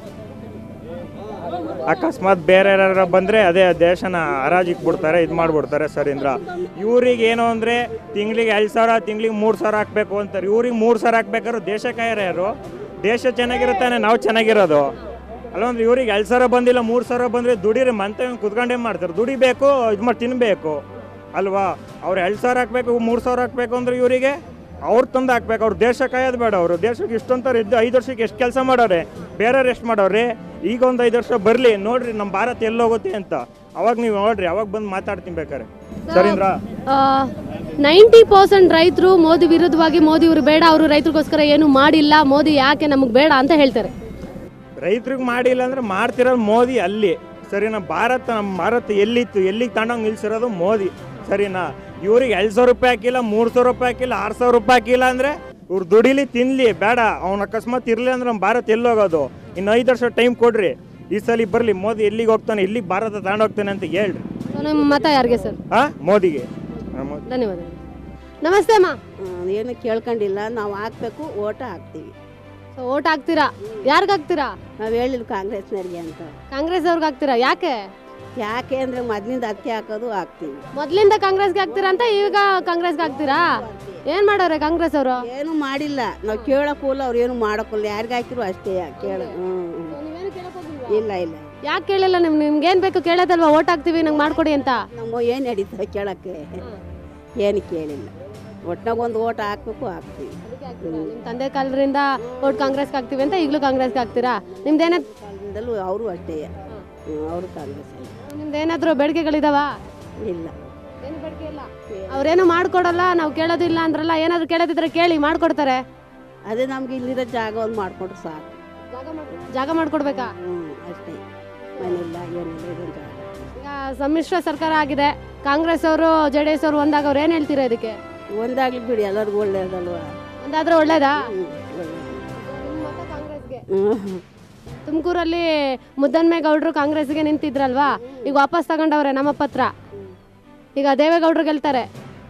ಅಕಸ್ಮಾತ್ ಬೇರೆ ಯಾರು ಬಂದರೆ ಅದೇ ದೇಶನ ಹರಾಜಿಗೆ ಬಿಡ್ತಾರೆ ಇದು ಮಾಡಿಬಿಡ್ತಾರೆ ಸರಿಂದ್ರ ಇವ್ರಿಗೆ ಏನು ಅಂದರೆ ತಿಂಗಳಿಗೆ ಐದು ಸಾವಿರ ತಿಂಗಳಿಗೆ ಮೂರು ಸಾವಿರ ಹಾಕ್ಬೇಕು ಅಂತಾರೆ ಇವ್ರಿಗೆ ಮೂರು ಸಾವಿರ ಹಾಕ್ಬೇಕಾದ್ರೆ ದೇಶ ಕಾಯರ ಯಾರು ದೇಶ ಚೆನ್ನಾಗಿರುತ್ತಾನೆ ನಾವು ಚೆನ್ನಾಗಿರೋದು ಅಲ್ಲಂದ್ರೆ ಇವ್ರಿಗೆ ಎರಡು ಸಾವಿರ ಬಂದಿಲ್ಲ ಮೂರು ಸಾವಿರ ಬಂದರೆ ದುಡಿರಿ ಮಂತ ಕುತ್ಕೊಂಡೇ ಮಾಡ್ತಾರೆ ದುಡಿಬೇಕು ಇದು ಮಾಡಿ ತಿನ್ನಬೇಕು ಅಲ್ವಾ ಅವ್ರು ಎರಡು ಸಾವಿರ ಹಾಕ್ಬೇಕು ಮೂರು ಸಾವಿರ ಹಾಕ್ಬೇಕು ಅಂದ್ರೆ ಇವರಿಗೆ ಅವ್ರು ತಂದು ಹಾಕ್ಬೇಕು ಅವ್ರು ದೇಶ ಕಾಯೋದು ಬೇಡ ಅವರು ದೇಶಕ್ಕೆ ಇಷ್ಟೊಂಥರ ಇದ್ದು ಐದು ವರ್ಷಕ್ಕೆ ಎಷ್ಟು ಕೆಲಸ ಮಾಡೋರೆ ಬೇರೆಯವ್ರು ಎಷ್ಟು ಮಾಡೋರೆ ಈಗ ಒಂದು ಐದು ವರ್ಷ ಬರಲಿ ನೋಡ್ರಿ ನಮ್ಮ ಭಾರತ ಎಲ್ಲೋಗುತ್ತೆ ಅಂತ ಅವಾಗ ನೀವು ನೋಡ್ರಿ ಅವಾಗ ಬಂದು ಮಾತಾಡ್ತೀನಿ ಬೇಕಾರೆ ಸರಿಂದ್ರ ನೈಂಟಿ ಪರ್ಸೆಂಟ್ ರೈತರು ಮೋದಿ ವಿರುದ್ಧವಾಗಿ ಮೋದಿ ಇವರು ಬೇಡ ಅವರು ರೈತರಿಗೋಸ್ಕರ ಏನು ಮಾಡಿಲ್ಲ ಮೋದಿ ಯಾಕೆ ನಮಗೆ ಬೇಡ ಅಂತ ಹೇಳ್ತಾರೆ ರೈತರಿಗೆ ಮಾಡಿಲ್ಲ ಅಂದ್ರೆ ಮಾಡ್ತಿರೋದು ಮೋದಿ ಅಲ್ಲಿ ಸರಿನಾ ಭಾರತ ನಮ್ಮ ಭಾರತ ಎಲ್ಲಿತ್ತು ಎಲ್ಲಿಗೆ ತಗೊಂಡೋಗಿ ನಿಲ್ಸಿರೋದು ಮೋದಿ ಸರಿನಾ ಇವ್ರಿಗೆ ಎರಡು ಸಾವಿರ ರೂಪಾಯಿ ಹಾಕಿಲ್ಲ ಮೂರು ಸಾವಿರ ರೂಪಾಯಿ ಹಾಕಿಲ್ಲ ಆರು ಸಾವಿರ ರೂಪಾಯಿ ಹಾಕಿಲ್ಲ ಅಂದರೆ ಇವ್ರು ದುಡಿಲಿ ತಿನ್ಲಿ ಬೇಡ ಅವ್ನು ಅಕಸ್ಮಾತ್ ಇರಲಿ ಅಂದ್ರೆ ನಮ್ಮ ಭಾರತ ಎಲ್ಲೋಗೋದು ಇನ್ನು ಐದು ವರ್ಷ ಟೈಮ್ ಕೊಡ್ರಿ ಈ ಸಲ ಬರಲಿ ಮೋದಿ ಎಲ್ಲಿಗೆ ಹೋಗ್ತಾನೆ ಎಲ್ಲಿಗೆ ಭಾರತ ತಗೊಂಡೋಗ್ತಾನೆ ಅಂತ ಹೇಳ್ರಿ So, ನಿಮ್ಮ ಮತ ಯಾರಿಗೆ ಸರ್ ಹಾಂ ಮೋದಿಗೆ ಹಾ, ಮೋದಿ ಧನ್ಯವಾದಗಳು ನಮಸ್ತೆ ಅಮ್ಮ ಏನು ಕೇಳ್ಕೊಂಡಿಲ್ಲ ನಾವು ಹಾಕ್ಬೇಕು ಓಟ ಹಾಕ್ತೀವಿ ಸೊ ಓಟ್ ಹಾಕ್ತೀರಾ ಯಾರಿಗೆ ಹಾಕ್ತೀರಾ ನಾವು ಹೇಳಿಲ್ಲ ಕಾಂಗ್ರೆಸ್ನವ್ರಿಗೆ ಅಂತ ಕಾಂಗ್ರೆಸ್ ಅವ್ರಿಗೆ ಹಾಕ್ತೀರಾ ಯಾಕೆ ಯಾಕೆ ಅಂದರೆ ಮೊದಲಿಂದ ಅದಕ್ಕೆ ಹಾಕೋದು ಹಾಕ್ತೀವಿ ಮೊದ್ಲಿಂದ ಕಾಂಗ್ರೆಸ್ಗೆ ಹಾಕ್ತೀರಾ ಅಂತ ಈಗ ಕಾಂಗ್ರೆಸ್ಗೆ ಹಾಕ್ತೀರಾ ಏನ್ ಮಾಡೋರೆ ಕಾಂಗ್ರೆಸ್ ಅವರು ಏನು ಮಾಡಿಲ್ಲ ನಾವು ಕೇಳೋಕ್ಕೂಲ್ಲ ಅವ್ರು ಏನು ಮಾಡೋಕ್ಕಿಲ್ಲ ಯಾರಿಗೆ ಹಾಕಿದ್ರು ಅಷ್ಟೇ ಕೇಳ ಹ್ಞೂ ಇಲ್ಲ ಇಲ್ಲ ಯಾಕೆ ಕೇಳಿಲ್ಲ ನಿಮ್ ನಿಮ್ಗೆ ಏನ್ ಬೇಕು ಕೇಳೋದಲ್ವಾ ಓಟ್ ಹಾಕ್ತೀವಿ ನಂಗೆ ಮಾಡ್ಕೊಡಿ ಅಂತ ನಮ್ಮ ಏನು ನಡೀತದೆ ಕೇಳೋಕ್ಕೆ ಏನು ಕೇಳಿಲ್ಲ ಒಟ್ನಾಗ ಒಂದು ಓಟ್ ಹಾಕ್ಬೇಕು ಹಾಕ್ತೀವಿ ನಿಮ್ ತಂದೆ ಕಾಲರಿಂದ ಓಟ್ ಕಾಂಗ್ರೆಸ್ಗೆ ಹಾಕ್ತೀವಿ ಅಂತ ಈಗಲೂ ಕಾಂಗ್ರೆಸ್ಗೆ ಹಾಕ್ತೀರಾ ನಿಮ್ದೇನ ಕಾಲದಿಂದಲೂ ಅವರು ಅಷ್ಟೇ ಹ್ಞೂ ಅವರು ಕಾಂಗ್ರೆಸ್ ನಿಮ್ದೇನಾದ್ರೂ ಬೇಡಿಕೆಗಳಿದಾವ ಇಲ್ಲ ಏನು ಬೇಡಿಕೆ ಇಲ್ಲ ಅವ್ರೇನು ಮಾಡ್ಕೊಡಲ್ಲ ನಾವು ಕೇಳೋದಿಲ್ಲ ಅಂದ್ರಲ್ಲ ಏನಾದ್ರು ಕೇಳೋದಿದ್ರೆ ಕೇಳಿ ಮಾಡ್ಕೊಡ್ತಾರೆ ಅದೇ ನಮ್ಗೆ ಇಲ್ಲಿರೋ ಜಾಗ ಒಂದು ಮಾಡಿಕೊಟ್ರೆ ಸಾಕು ಜಾಗ ಮಾಡ್ಕೊಡ್ಬೇಕಾ ಹ್ಞೂ ಅಷ್ಟೇ ಮನೆಯಿಲ್ಲ ಏನಿಲ್ಲ ಇದೊಂದು ಜಾಗ ಈಗ ಸಮ್ಮಿಶ್ರ ಸರ್ಕಾರ ಆಗಿದೆ ಕಾಂಗ್ರೆಸ್ ಅವರು ಜೆ ಡಿ ಎಸ್ ಅವರು ಒಂದಾಗ ಅವ್ರು ಏನ್ ಹೇಳ್ತೀರಾ ಇದಕ್ಕೆ ಒಂದಾಗ್ಲಿ ಬಿಡಿ ಎಲ್ಲರಿಗೂ ಒಳ್ಳೇದಲ್ವಾ ಒಂದಾದ್ರೆ ಒಳ್ಳೇದಾ ಹ್ಮ್, ಒಳ್ಳೇದು. ಕಾಂಗ್ರೆಸ್ಗೆ ಹ್ಮ್. ತುಮಕೂರಲ್ಲಿ ಮುದ್ದನ್ಮೇಗೌಡರು ಕಾಂಗ್ರೆಸ್ಗೆ ನಿಂತಿದ್ರಲ್ವಾ ಈಗ ವಾಪಸ್ ತಗೊಂಡವ್ರೆ ನಮ್ಮ ಪತ್ರ ಈಗ ದೇವೇಗೌಡರು ಗೆಲ್ತಾರೆ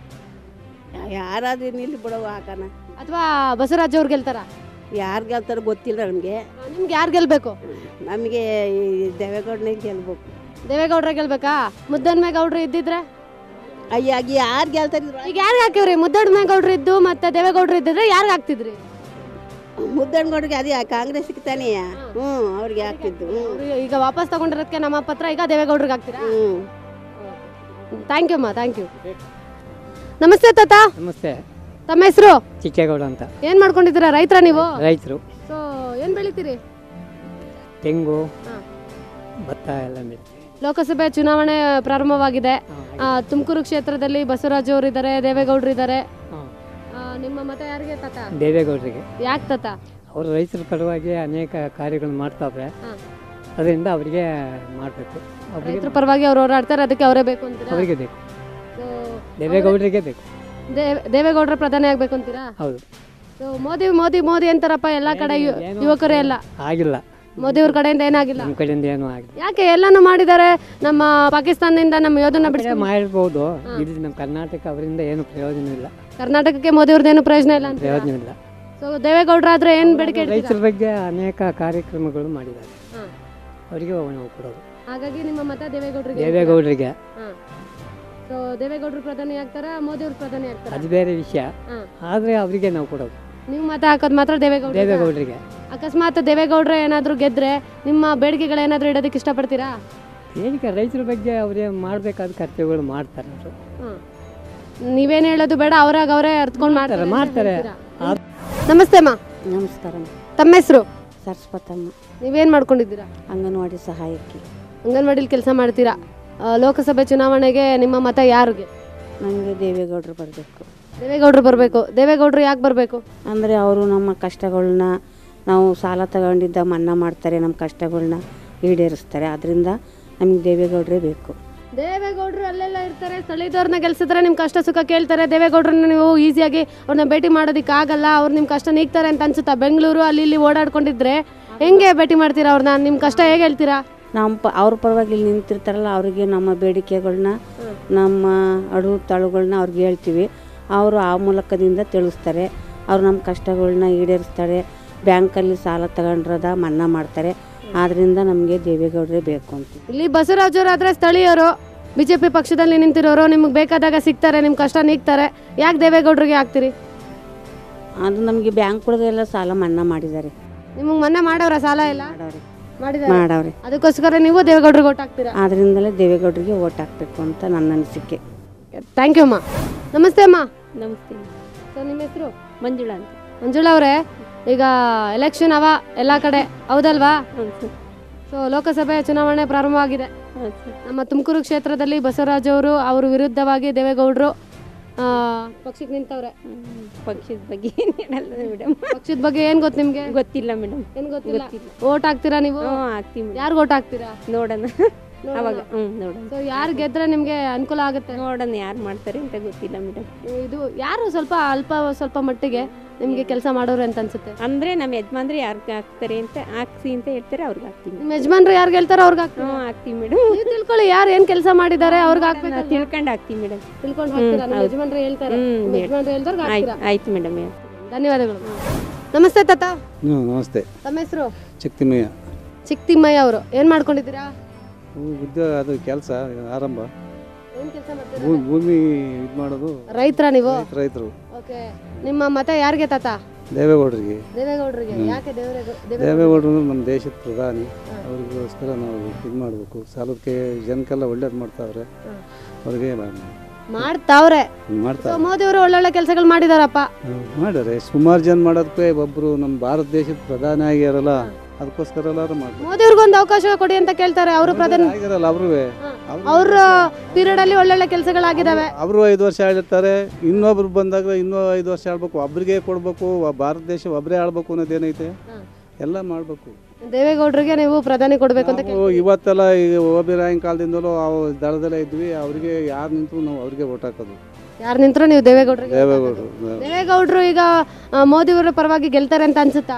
ಯಾರಾದ್ರೂ ನಿಲ್ಲಿ ಬಿಡವು ಹಾಕೋಣ ಅಥವಾ ಬಸವರಾಜ್ ಅವ್ರು ಗೆಲ್ತಾರ ಯಾರು ಗೆಲ್ತಾರೋ ಗೊತ್ತಿಲ್ಲ ನಮಗೆ ನಿಮ್ಗೆ ಯಾರು ಗೆಲ್ಬೇಕು ನಮಗೆ ಈ ದೇವೇಗೌಡನೇ ಗೆಲ್ಬೇಕು ದೇವೇಗೌಡ್ರೆ ಗೆಲ್ಬೇಕಾ ಮುದ್ದನ್ಮೇಗೌಡರು ಇದ್ದಿದ್ರೆ ಅಯ್ಯ ಯಾರು ಗೆಲ್ತಾರೆ ಈಗ ಯಾರಿಗೆ ಹಾಕಿವ್ರಿ ಮುದ್ದನ್ಮೇಗೌಡರು ಇದ್ದು ಮತ್ತೆ ದೇವೇಗೌಡರು ಇದ್ದಿದ್ರೆ ಯಾರಿಗೆ ಹಾಕ್ತಿದ್ರಿ ಮುದ್ದಣ್ಗೌಡ್ರಿಗೆ ಅದೇ ಕಾಂಗ್ರೆಸ್ಗೆ ತಾನೇ ಹ್ಞೂ ಅವ್ರಿಗೆ ಹಾಕ್ತಿದ್ದು ಹ್ಞೂ ಅವ್ರು ಈಗ ವಾಪಸ್ ತಗೊಂಡಿರೋದಕ್ಕೆ ನಮ್ಮ ಪತ್ರ ಈಗ ದೇವೇಗೌಡರಿಗೆ ಹಾಕ್ತೀರಾ ಹ್ಞೂ ಥ್ಯಾಂಕ್ ಯು ಅಮ್ಮ ಥ್ಯಾಂಕ್ ಯು ನಮಸ್ತೆ ತಾತ ನಮಸ್ತೆ ತಮ್ಮ ಹೆಸರು ಚಿಕ್ಕೇಗೌಡ ಅಂತ ಏನ್ ಮಾಡ್ಕೊಂಡಿದ್ದೀರಾ ರೈತರ ನೀವು ರೈತರು ಸೊ ಏನ್ ಬೆಳಿತೀರಿ ತೆಂಗು ಹಾ. ಭತ್ತ ಎಲ್ಲ ಬೆಳಿತೀವಿ ಲೋಕಸಭೆ ಚುನಾವಣೆ ಪ್ರಾರಂಭವಾಗಿದೆ ಹಾ, ತುಮಕೂರು ಕ್ಷೇತ್ರದಲ್ಲಿ ಬಸವರಾಜ್ ಅವರು ಇದ್ದಾರೆ ದೇವೇಗೌಡರು ಇದ್ದಾರೆ ಹಾ. ನಿಮ್ಮ ಮತ ಯಾರಿಗೆ ತಾತ ದೇವೇಗೌಡರಿಗೆ ಯಾಕೆ ತಾತ ಅವರು ರೈತರ ಪರವಾಗಿ ಅನೇಕ ಕಾರ್ಯಗಳು ಮಾಡ್ತಾವ್ರೆ ಹಾ. ಅದರಿಂದ ಅವರಿಗೆ ಮಾಡಬೇಕು ಅವರಿಗೆ ರೈತರ ಪರವಾಗಿ ಅವ್ರು ಹೋರಾಡ್ತಾರೆ ಅದಕ್ಕೆ ಅವರೇ ಬೇಕು ಅಂತೀರಾ ಅವರಿಗೆ ಬೇಕು So, ದೇವೇಗೌಡರಿಗೆ ಬೇಕು ದೇವ್- ದೇವೇಗೌಡರ ಪ್ರಧಾನಿ ಆಗ್ಬೇಕು ಅಂತೀರಾ ಹೌದು So, ಮೋದಿ ಮೋದಿ ಮೋದಿ ಅಂತಾರಪ್ಪ ಎಲ್ಲಾ ಕಡೆ ಯು- ಏನು ಯುವಕರೇ ಎಲ್ಲ ಆಗಿಲ್ಲ ಮೋದಿ ಅವ್ರ ಕಡೆಯಿಂದ ಏನಾಗಿಲ್ಲ ನಮ್ಮ ಕಡೆಯಿಂದ ಏನೂ ಆಗಿಲ್ಲ ಯಾಕೆ ಎಲ್ಲಾನು ಮಾಡಿದ್ದಾರೆ ನಮ್ಮ ಪಾಕಿಸ್ತಾನದಿಂದ ನಮ್ಮ ಯೋಧನ ಬಿಡಿಸಿ ಮಾಡಿರ್ಬೋದು ಇಲ್ಲಿ ನಮ್ಮ ಕರ್ನಾಟಕ ಅವರಿಂದ ಏನು ಪ್ರಯೋಜನ ಇಲ್ಲ ಕರ್ನಾಟಕಕ್ಕೆ ಮೋದಿ ಅವ್ರದ್ದೇನು ಪ್ರಯೋಜನ ಇಲ್ಲ ಅಂತ ಪ್ರಯೋಜನ ಇಲ್ಲ ಸೊ ದೇವೇಗೌಡರಾದ್ರೆ ಏನ್ ಬೇಡಿಕೆ ಇಡ್ತೀರಾ? ರೈತರ ಬಗ್ಗೆ ಅನೇಕ ಕಾರ್ಯಕ್ರಮಗಳು ಮಾಡಿದ್ದಾರೆ ಹಾ. ಅವರಿಗೆ ನಾವು ಕೊಡೋದು ಹಾಗಾಗಿ ನಿಮ್ಮ ಮತ ದೇವೇಗೌಡರಿಗೆ ದೇವೇಗೌಡರಿಗೆ ಸೊ ದೇವೇಗೌಡರು ಪ್ರಧಾನಿ ಆಗ್ತಾರ ಮೋದಿ ಅವ್ರು ಪ್ರಧಾನಿ ಆಗ್ತಾರ ಅದು ಬೇರೆ ವಿಷಯ ಹಾ. ಆದರೆ ಅವರಿಗೆ ನಾವು ಕೊಡೋದು ನೀವು ಮತ ಹಾಕೋದು ಮಾತ್ರ ದೇವೇಗೌಡ ದೇವೇಗೌಡರಿಗೆ ಅಕಸ್ಮಾತ್ ದೇವೇಗೌಡ್ರೆ ಏನಾದ್ರು ಗೆದ್ರೆ ನಿಮ್ಮ ಬೇಡಿಕೆಗಳು ಏನಾದ್ರು ಇಡೋದಕ್ಕೆ ಇಷ್ಟಪಡ್ತೀರಾ ಏನಕ್ಕೆ ರೈತರ ಬಗ್ಗೆ ಅವರೇ ಮಾಡಬೇಕಾದ ಕರ್ತವ್ಯಗಳು ಮಾಡ್ತಾರೆ ಅವರು ಹ್ಮ್. ನೀವೇನ್ ಹೇಳೋದು ಬೇಡ ಅವ್ರಾಗ ಅವರೇ ಅರ್ತ್ಕೊಂಡು ಮಾಡ್ತಾರೆ ಅಂತ ಮಾಡ್ತಾರೆ. ಹೇಳ್ತೀರಾ? ನಮಸ್ತೆ ಅಮ್ಮ ನಮಸ್ಕಾರ ತಮ್ಮ ಹೆಸರು ಸರಸ್ವತಮ್ಮ ನೀವೇನ್ ಮಾಡ್ಕೊಂಡಿದ್ದೀರಾ ಅಂಗನವಾಡಿ ಸಹಾಯಕಿ ಅಂಗನವಾಡಿಲಿ ಕೆಲಸ ಮಾಡ್ತೀರಾ ಆ, ಲೋಕಸಭೆ ಚುನಾವಣೆಗೆ ನಿಮ್ಮ ಮತ ಯಾರಿಗೆ ನನಗೆ ದೇವೇಗೌಡರು ಬರಬೇಕು ದೇವೇಗೌಡರು ಬರಬೇಕು ದೇವೇಗೌಡರು ಯಾಕೆ ಬರಬೇಕು ಅಂದರೆ ಅವರು ನಮ್ಮ ಕಷ್ಟಗಳನ್ನ ನಾವು ಸಾಲ ತಗೊಂಡಿದ್ದ ಮನ್ನಾ ಮಾಡ್ತಾರೆ ನಮ್ಮ ಕಷ್ಟಗಳನ್ನ ಈಡೇರಿಸ್ತಾರೆ ಅದರಿಂದ ನಮಗೆ ದೇವೇಗೌಡರೇ ಬೇಕು ದೇವೇಗೌಡರು ಅಲ್ಲೆಲ್ಲ ಇರ್ತಾರೆ ಸ್ಥಳೀಯದವ್ರನ್ನ ಗೆಲ್ಸಿದ್ರೆ ನಿಮ್ಮ ಕಷ್ಟ ಸುಖ ಕೇಳ್ತಾರೆ ದೇವೇಗೌಡರನ್ನ ನೀವು ಈಸಿಯಾಗಿ ಅವ್ರನ್ನ ಭೇಟಿ ಮಾಡೋದಕ್ಕೆ ಆಗಲ್ಲ ಅವ್ರು ನಿಮ್ಮ ಕಷ್ಟ ನೀಗ್ತಾರೆ ಅಂತ ಅನ್ಸುತ್ತಾ ಬೆಂಗಳೂರು ಅಲ್ಲಿ ಇಲ್ಲಿ ಓಡಾಡ್ಕೊಂಡಿದ್ರೆ ಹೆಂಗೆ ಭೇಟಿ ಮಾಡ್ತೀರಾ ಅವ್ರನ್ನ ನಿಮ್ಮ ಕಷ್ಟ ಹೇಗೆ ಹೇಳ್ತೀರಾ ನಮ್ಮ ಪ ಅವ್ರ ಪರವಾಗಿ ಇಲ್ಲಿ ನಿಂತಿರ್ತಾರಲ್ಲ ಅವರಿಗೆ ನಮ್ಮ ಬೇಡಿಕೆಗಳನ್ನ ನಮ್ಮ ಅಡು ತಳುಗಳನ್ನ ಅವ್ರಿಗೆ ಹೇಳ್ತೀವಿ ಅವರು ಆ ಮೂಲಕದಿಂದ ತಿಳಿಸ್ತಾರೆ ಅವ್ರು ನಮ್ಮ ಕಷ್ಟಗಳ್ನ ಈಡೇರಿಸ್ತಾರೆ ಬ್ಯಾಂಕಲ್ಲಿ ಸಾಲ ತಗೊಂಡ್ರದ ಮನ್ನಾ ಮಾಡ್ತಾರೆ ಆದ್ದರಿಂದ ನಮಗೆ ದೇವೇಗೌಡರೇ ಬೇಕು ಅಂತ ಇಲ್ಲಿ ಬಸವರಾಜರಾದ್ರೆ ಸ್ಥಳೀಯರು ಬಿಜೆಪಿ ಪಕ್ಷದಲ್ಲಿ ನಿಂತಿರೋರು ನಿಮ್ಗೆ ಬೇಕಾದಾಗ ಸಿಗ್ತಾರೆ ನಿಮ್ಮ ಕಷ್ಟ ನೀಗ್ತಾರೆ ಯಾಕೆ ದೇವೇಗೌಡರಿಗೆ ಹಾಕ್ತೀರಿ ಅದು ನಮಗೆ ಬ್ಯಾಂಕ್ಗಳಿಗೆಲ್ಲ ಸಾಲ ಮನ್ನಾ ಮಾಡಿದ್ದಾರೆ ನಿಮಗೆ ಮೊನ್ನೆ ಮಾಡವ್ರ ಸಾಲ ಎಲ್ಲ ಮಾಡವ್ರೆ ಮಾಡಿದ್ದಾರೆ ಮಾಡವ್ರೆ ಅದಕ್ಕೋಸ್ಕರ ನೀವು ದೇವೇಗೌಡರಿಗೆ ಓಟ್ ಹಾಕ್ತೀರಾ ಆದ್ರಿಂದಲೇ ದೇವೇಗೌಡರಿಗೆ ಓಟ್ ಹಾಕಬೇಕು ಅಂತ ನನ್ನ ಅನಿಸಿಕೆ ಥ್ಯಾಂಕ್ ಯು ಅಮ್ಮ ನಮಸ್ತೆ ಅಮ್ಮ ನಮಸ್ತೆ ಸರ್ ನಿಮ್ಮ ಹೆಸರು ಮಂಜುಳಾ ಅಂತ ಮಂಜುಳಾ ಅವರೇ ಈಗ ಎಲೆಕ್ಷನ್ ಅವ ಎಲ್ಲ ಕಡೆ ಹೌದಲ್ವಾ ಸೊ ಲೋಕಸಭೆ ಚುನಾವಣೆ ಪ್ರಾರಂಭವಾಗಿದೆ ನಮ್ಮ ತುಮಕೂರು ಕ್ಷೇತ್ರದಲ್ಲಿ ಬಸವರಾಜ್ ಅವರು ಅವ್ರ ವಿರುದ್ಧವಾಗಿ ದೇವೇಗೌಡರು ಆ, ಪಕ್ಷಕ್ಕೆ ನಿಂತವ್ರೆ ಪಕ್ಷದ ಬಗ್ಗೆ ಏನು ಹೇಳಲ್ಲ ಮೇಡಮ್ ಪಕ್ಷದ ಬಗ್ಗೆ ಏನ್ ಗೊತ್ತು ನಿಮ್ಗೆ ಗೊತ್ತಿಲ್ಲ ಮೇಡಮ್ ಏನ್ ಗೊತ್ತಿಲ್ಲ ಓಟ್ ಹಾಕ್ತೀರಾ ನೀವು ಹ್ಞೂ ಹಾಕ್ತೀವಿ ಮೇಡಮ್ ಯಾರು ಓಟ್ ಹಾಕ್ತೀರಾ ನೋಡೋಣ ಅವಾಗ ಹ್ಞೂ ನೋಡೋಣ ಸೊ ಯಾರು ಗೆದ್ರೆ ನಿಮ್ಗೆ ಅನುಕೂಲ ಆಗುತ್ತೆ ನೋಡೋಣ ಯಾರು ಮಾಡ್ತಾರೆ ಅಂತ ಗೊತ್ತಿಲ್ಲ ಮೇಡಮ್ ಇದು ಯಾರು ಸ್ವಲ್ಪ ಅಲ್ಪ ಸ್ವಲ್ಪ ಮಟ್ಟಿಗೆ ನಿಮ್ಗೆ ಕೆಲಸ ಮಾಡೋರು ಅಂತ ಅನ್ಸುತ್ತೆ ಅಂದರೆ ನಮ್ಮ ಯಜಮಾನ್ರು ಯಾರಿಗೆ ಹಾಕ್ತಾರೆ ಅಂತ ಹಾಕ್ಸಿ ಅಂತ ಹೇಳ್ತಾರೆ ಅವ್ರಿಗೆ ಹಾಕ್ತೀವಿ ನಿಮ್ಮ ಯಜಮಾನ್ರು ಯಾರು ಗೆಲ್ತಾರೋ ಅವ್ರಿಗೆ ಹಾಕ್ತೀರಾ ಹ್ಞೂ ಹಾಕ್ತೀವಿ ಮೇಡಮ್ ನೀವು ತಿಳ್ಕೊಳ್ಳಿ ಯಾರು ಏನ್ ಕೆಲಸ ಮಾಡಿದ್ದಾರೆ ಅವ್ರಿಗೆ ಹಾಕ್ಬೇಕು ತಿಳ್ಕೊಂಡು ಹಾಕ್ತೀವಿ ಮೇಡಮ್ ತಿಳ್ಕೊಂಡು ಹ್ಮ್, ಹಾಕ್ತೀರಾ ನಿಮ್ಮ ಹೌದು. ಯಜಮಾನ್ರು ಹೇಳ್ತಾರೆ ಹ್ಮ್, ನಿಮ್ಮ ಹೇಳಿ. ಯಜಮಾನ್ರು ಹೇಳ್ದವ್ರಿಗೆ ಆಯ್ತು ಹಾಕ್ತೀರಾ ಆಯ್ತು ಮೇಡಮ್ ಧನ್ಯವಾದಗಳು ನಮಸ್ತೆ ತಾತ ಹ್ಞೂ ನಮಸ್ತೆ ತಮ್ಮ ಹೆಸರು ಶಕ್ತಿಮಯ್ಯ ಚಿಕ್ತಿಮ್ಮಯ್ಯ ಅವರು ಏನ್ ಮಾಡ್ಕೊಂಡಿದ್ದೀರಾ ಉದ್ಯೋಗ ಅದು ಕೆಲಸ ಆರಂಭ ಏನ್ ಕೆಲಸ ಮಾಡ್ತೀರಾ ಭೂ- ಭೂಮಿ ಇದು ಮಾಡೋದು ರೈತರ ನೀವು ರೈತ- ರೈತರು ಓಕೆ ನಿಮ್ಮ ಮತ ಯಾರಿಗೆ ತಾತ ದೇವೇಗೌಡರಿಗೆ ದೇವೇಗೌಡರಿಗೆ ಹ್ಮ್. ಯಾಕೆ ದೇವೇಗೌಡ ದೇವೇಗೌಡರು ನಮ್ಮ ದೇಶದ ಪ್ರಧಾನಿ ಅವ್ರಿಗೋಸ್ಕರ ನಾವು ಇದು ಮಾಡಬೇಕು ಸಾಲಕ್ಕೆ ಜನಕ್ಕೆಲ್ಲ ಒಳ್ಳೇದು ಮಾಡ್ತಾವ್ರೆ ಅವ್ರಿಗೆ ಮಾಡ್ತಾವ್ರೆ ಸೊ ಮಾಡ್ತಾರೆ ಮೋದಿ ಅವರು ಒಳ್ಳೊಳ್ಳೆ ಕೆಲಸಗಳು ಮಾಡಿದಾರಪ್ಪ ಮಾಡ್ಯಾರೆ ಸುಮಾರು ಜನ ಮಾಡೋದಕ್ಕೆ ಒಬ್ಬರು ನಮ್ಮ ಭಾರತ ದೇಶದ ಪ್ರಧಾನಿ ಆಗಿರಲ್ಲ ಅದಕ್ಕೋಸ್ಕರ ಎಲ್ಲರೂ ಮಾಡ್ತಾರೆ ಮೋದಿ ಅವ್ರಿಗೊಂದು ಅವಕಾಶ ಕೊಡಿ ಅಂತ ಕೇಳ್ತಾರೆ ಅವರು ಪ್ರಧಾನಿ ಆಗಿರಲ್ಲ ಅವ್ರೂ ಅವ್ರ ಪೀರಿಯಡ್ ಅಲ್ಲಿ ಒಳ್ಳೊಳ್ಳೆ ಕೆಲಸಗಳಾಗಿದಾವೆ ಅವರು ಐದು ವರ್ಷ ಆಳಿರ್ತಾರೆ ಇನ್ನೊಬ್ರು ಬಂದಾಗ ಇನ್ನೂ ಐದು ವರ್ಷ ಆಳ್ಬೇಕು ಒಬ್ರಿಗೆ ಕೊಡ್ಬೇಕು ಒ- ಭಾರತ ದೇಶ ಒಬ್ಬರೇ ಆಳ್ಬೇಕು ಅನ್ನೋದೇನೈತೆ ಎಲ್ಲ ಮಾಡಬೇಕು ದೇವೇಗೌಡರಿಗೆ ನೀವು ಪ್ರಧಾನಿ ಕೊಡ್ಬೇಕು ಅಂತ ನಾವು ಇವತ್ತೆಲ್ಲ ಈಗ ಓ ಬಿ ರಾಯನ್ ಕಾಲದಿಂದಲೂ ಅವು ದಳದಲ್ಲೇ ಇದ್ವಿ ಅವರಿಗೆ ಯಾರು ನಿಂತರು ನಾವು ಅವ್ರಿಗೆ ಓಟ್ ಹಾಕೋದು ಯಾರು ನಿಂತರು ನೀವು ದೇವೇಗೌಡರಿಗೆ ದೇವೇಗೌಡರು ದೇವೇಗೌಡರು ಈಗ ಆ, ಮೋದಿ ಅವರ ಪರವಾಗಿ ಗೆಲ್ತಾರೆ ಅಂತ ಅನ್ಸುತ್ತಾ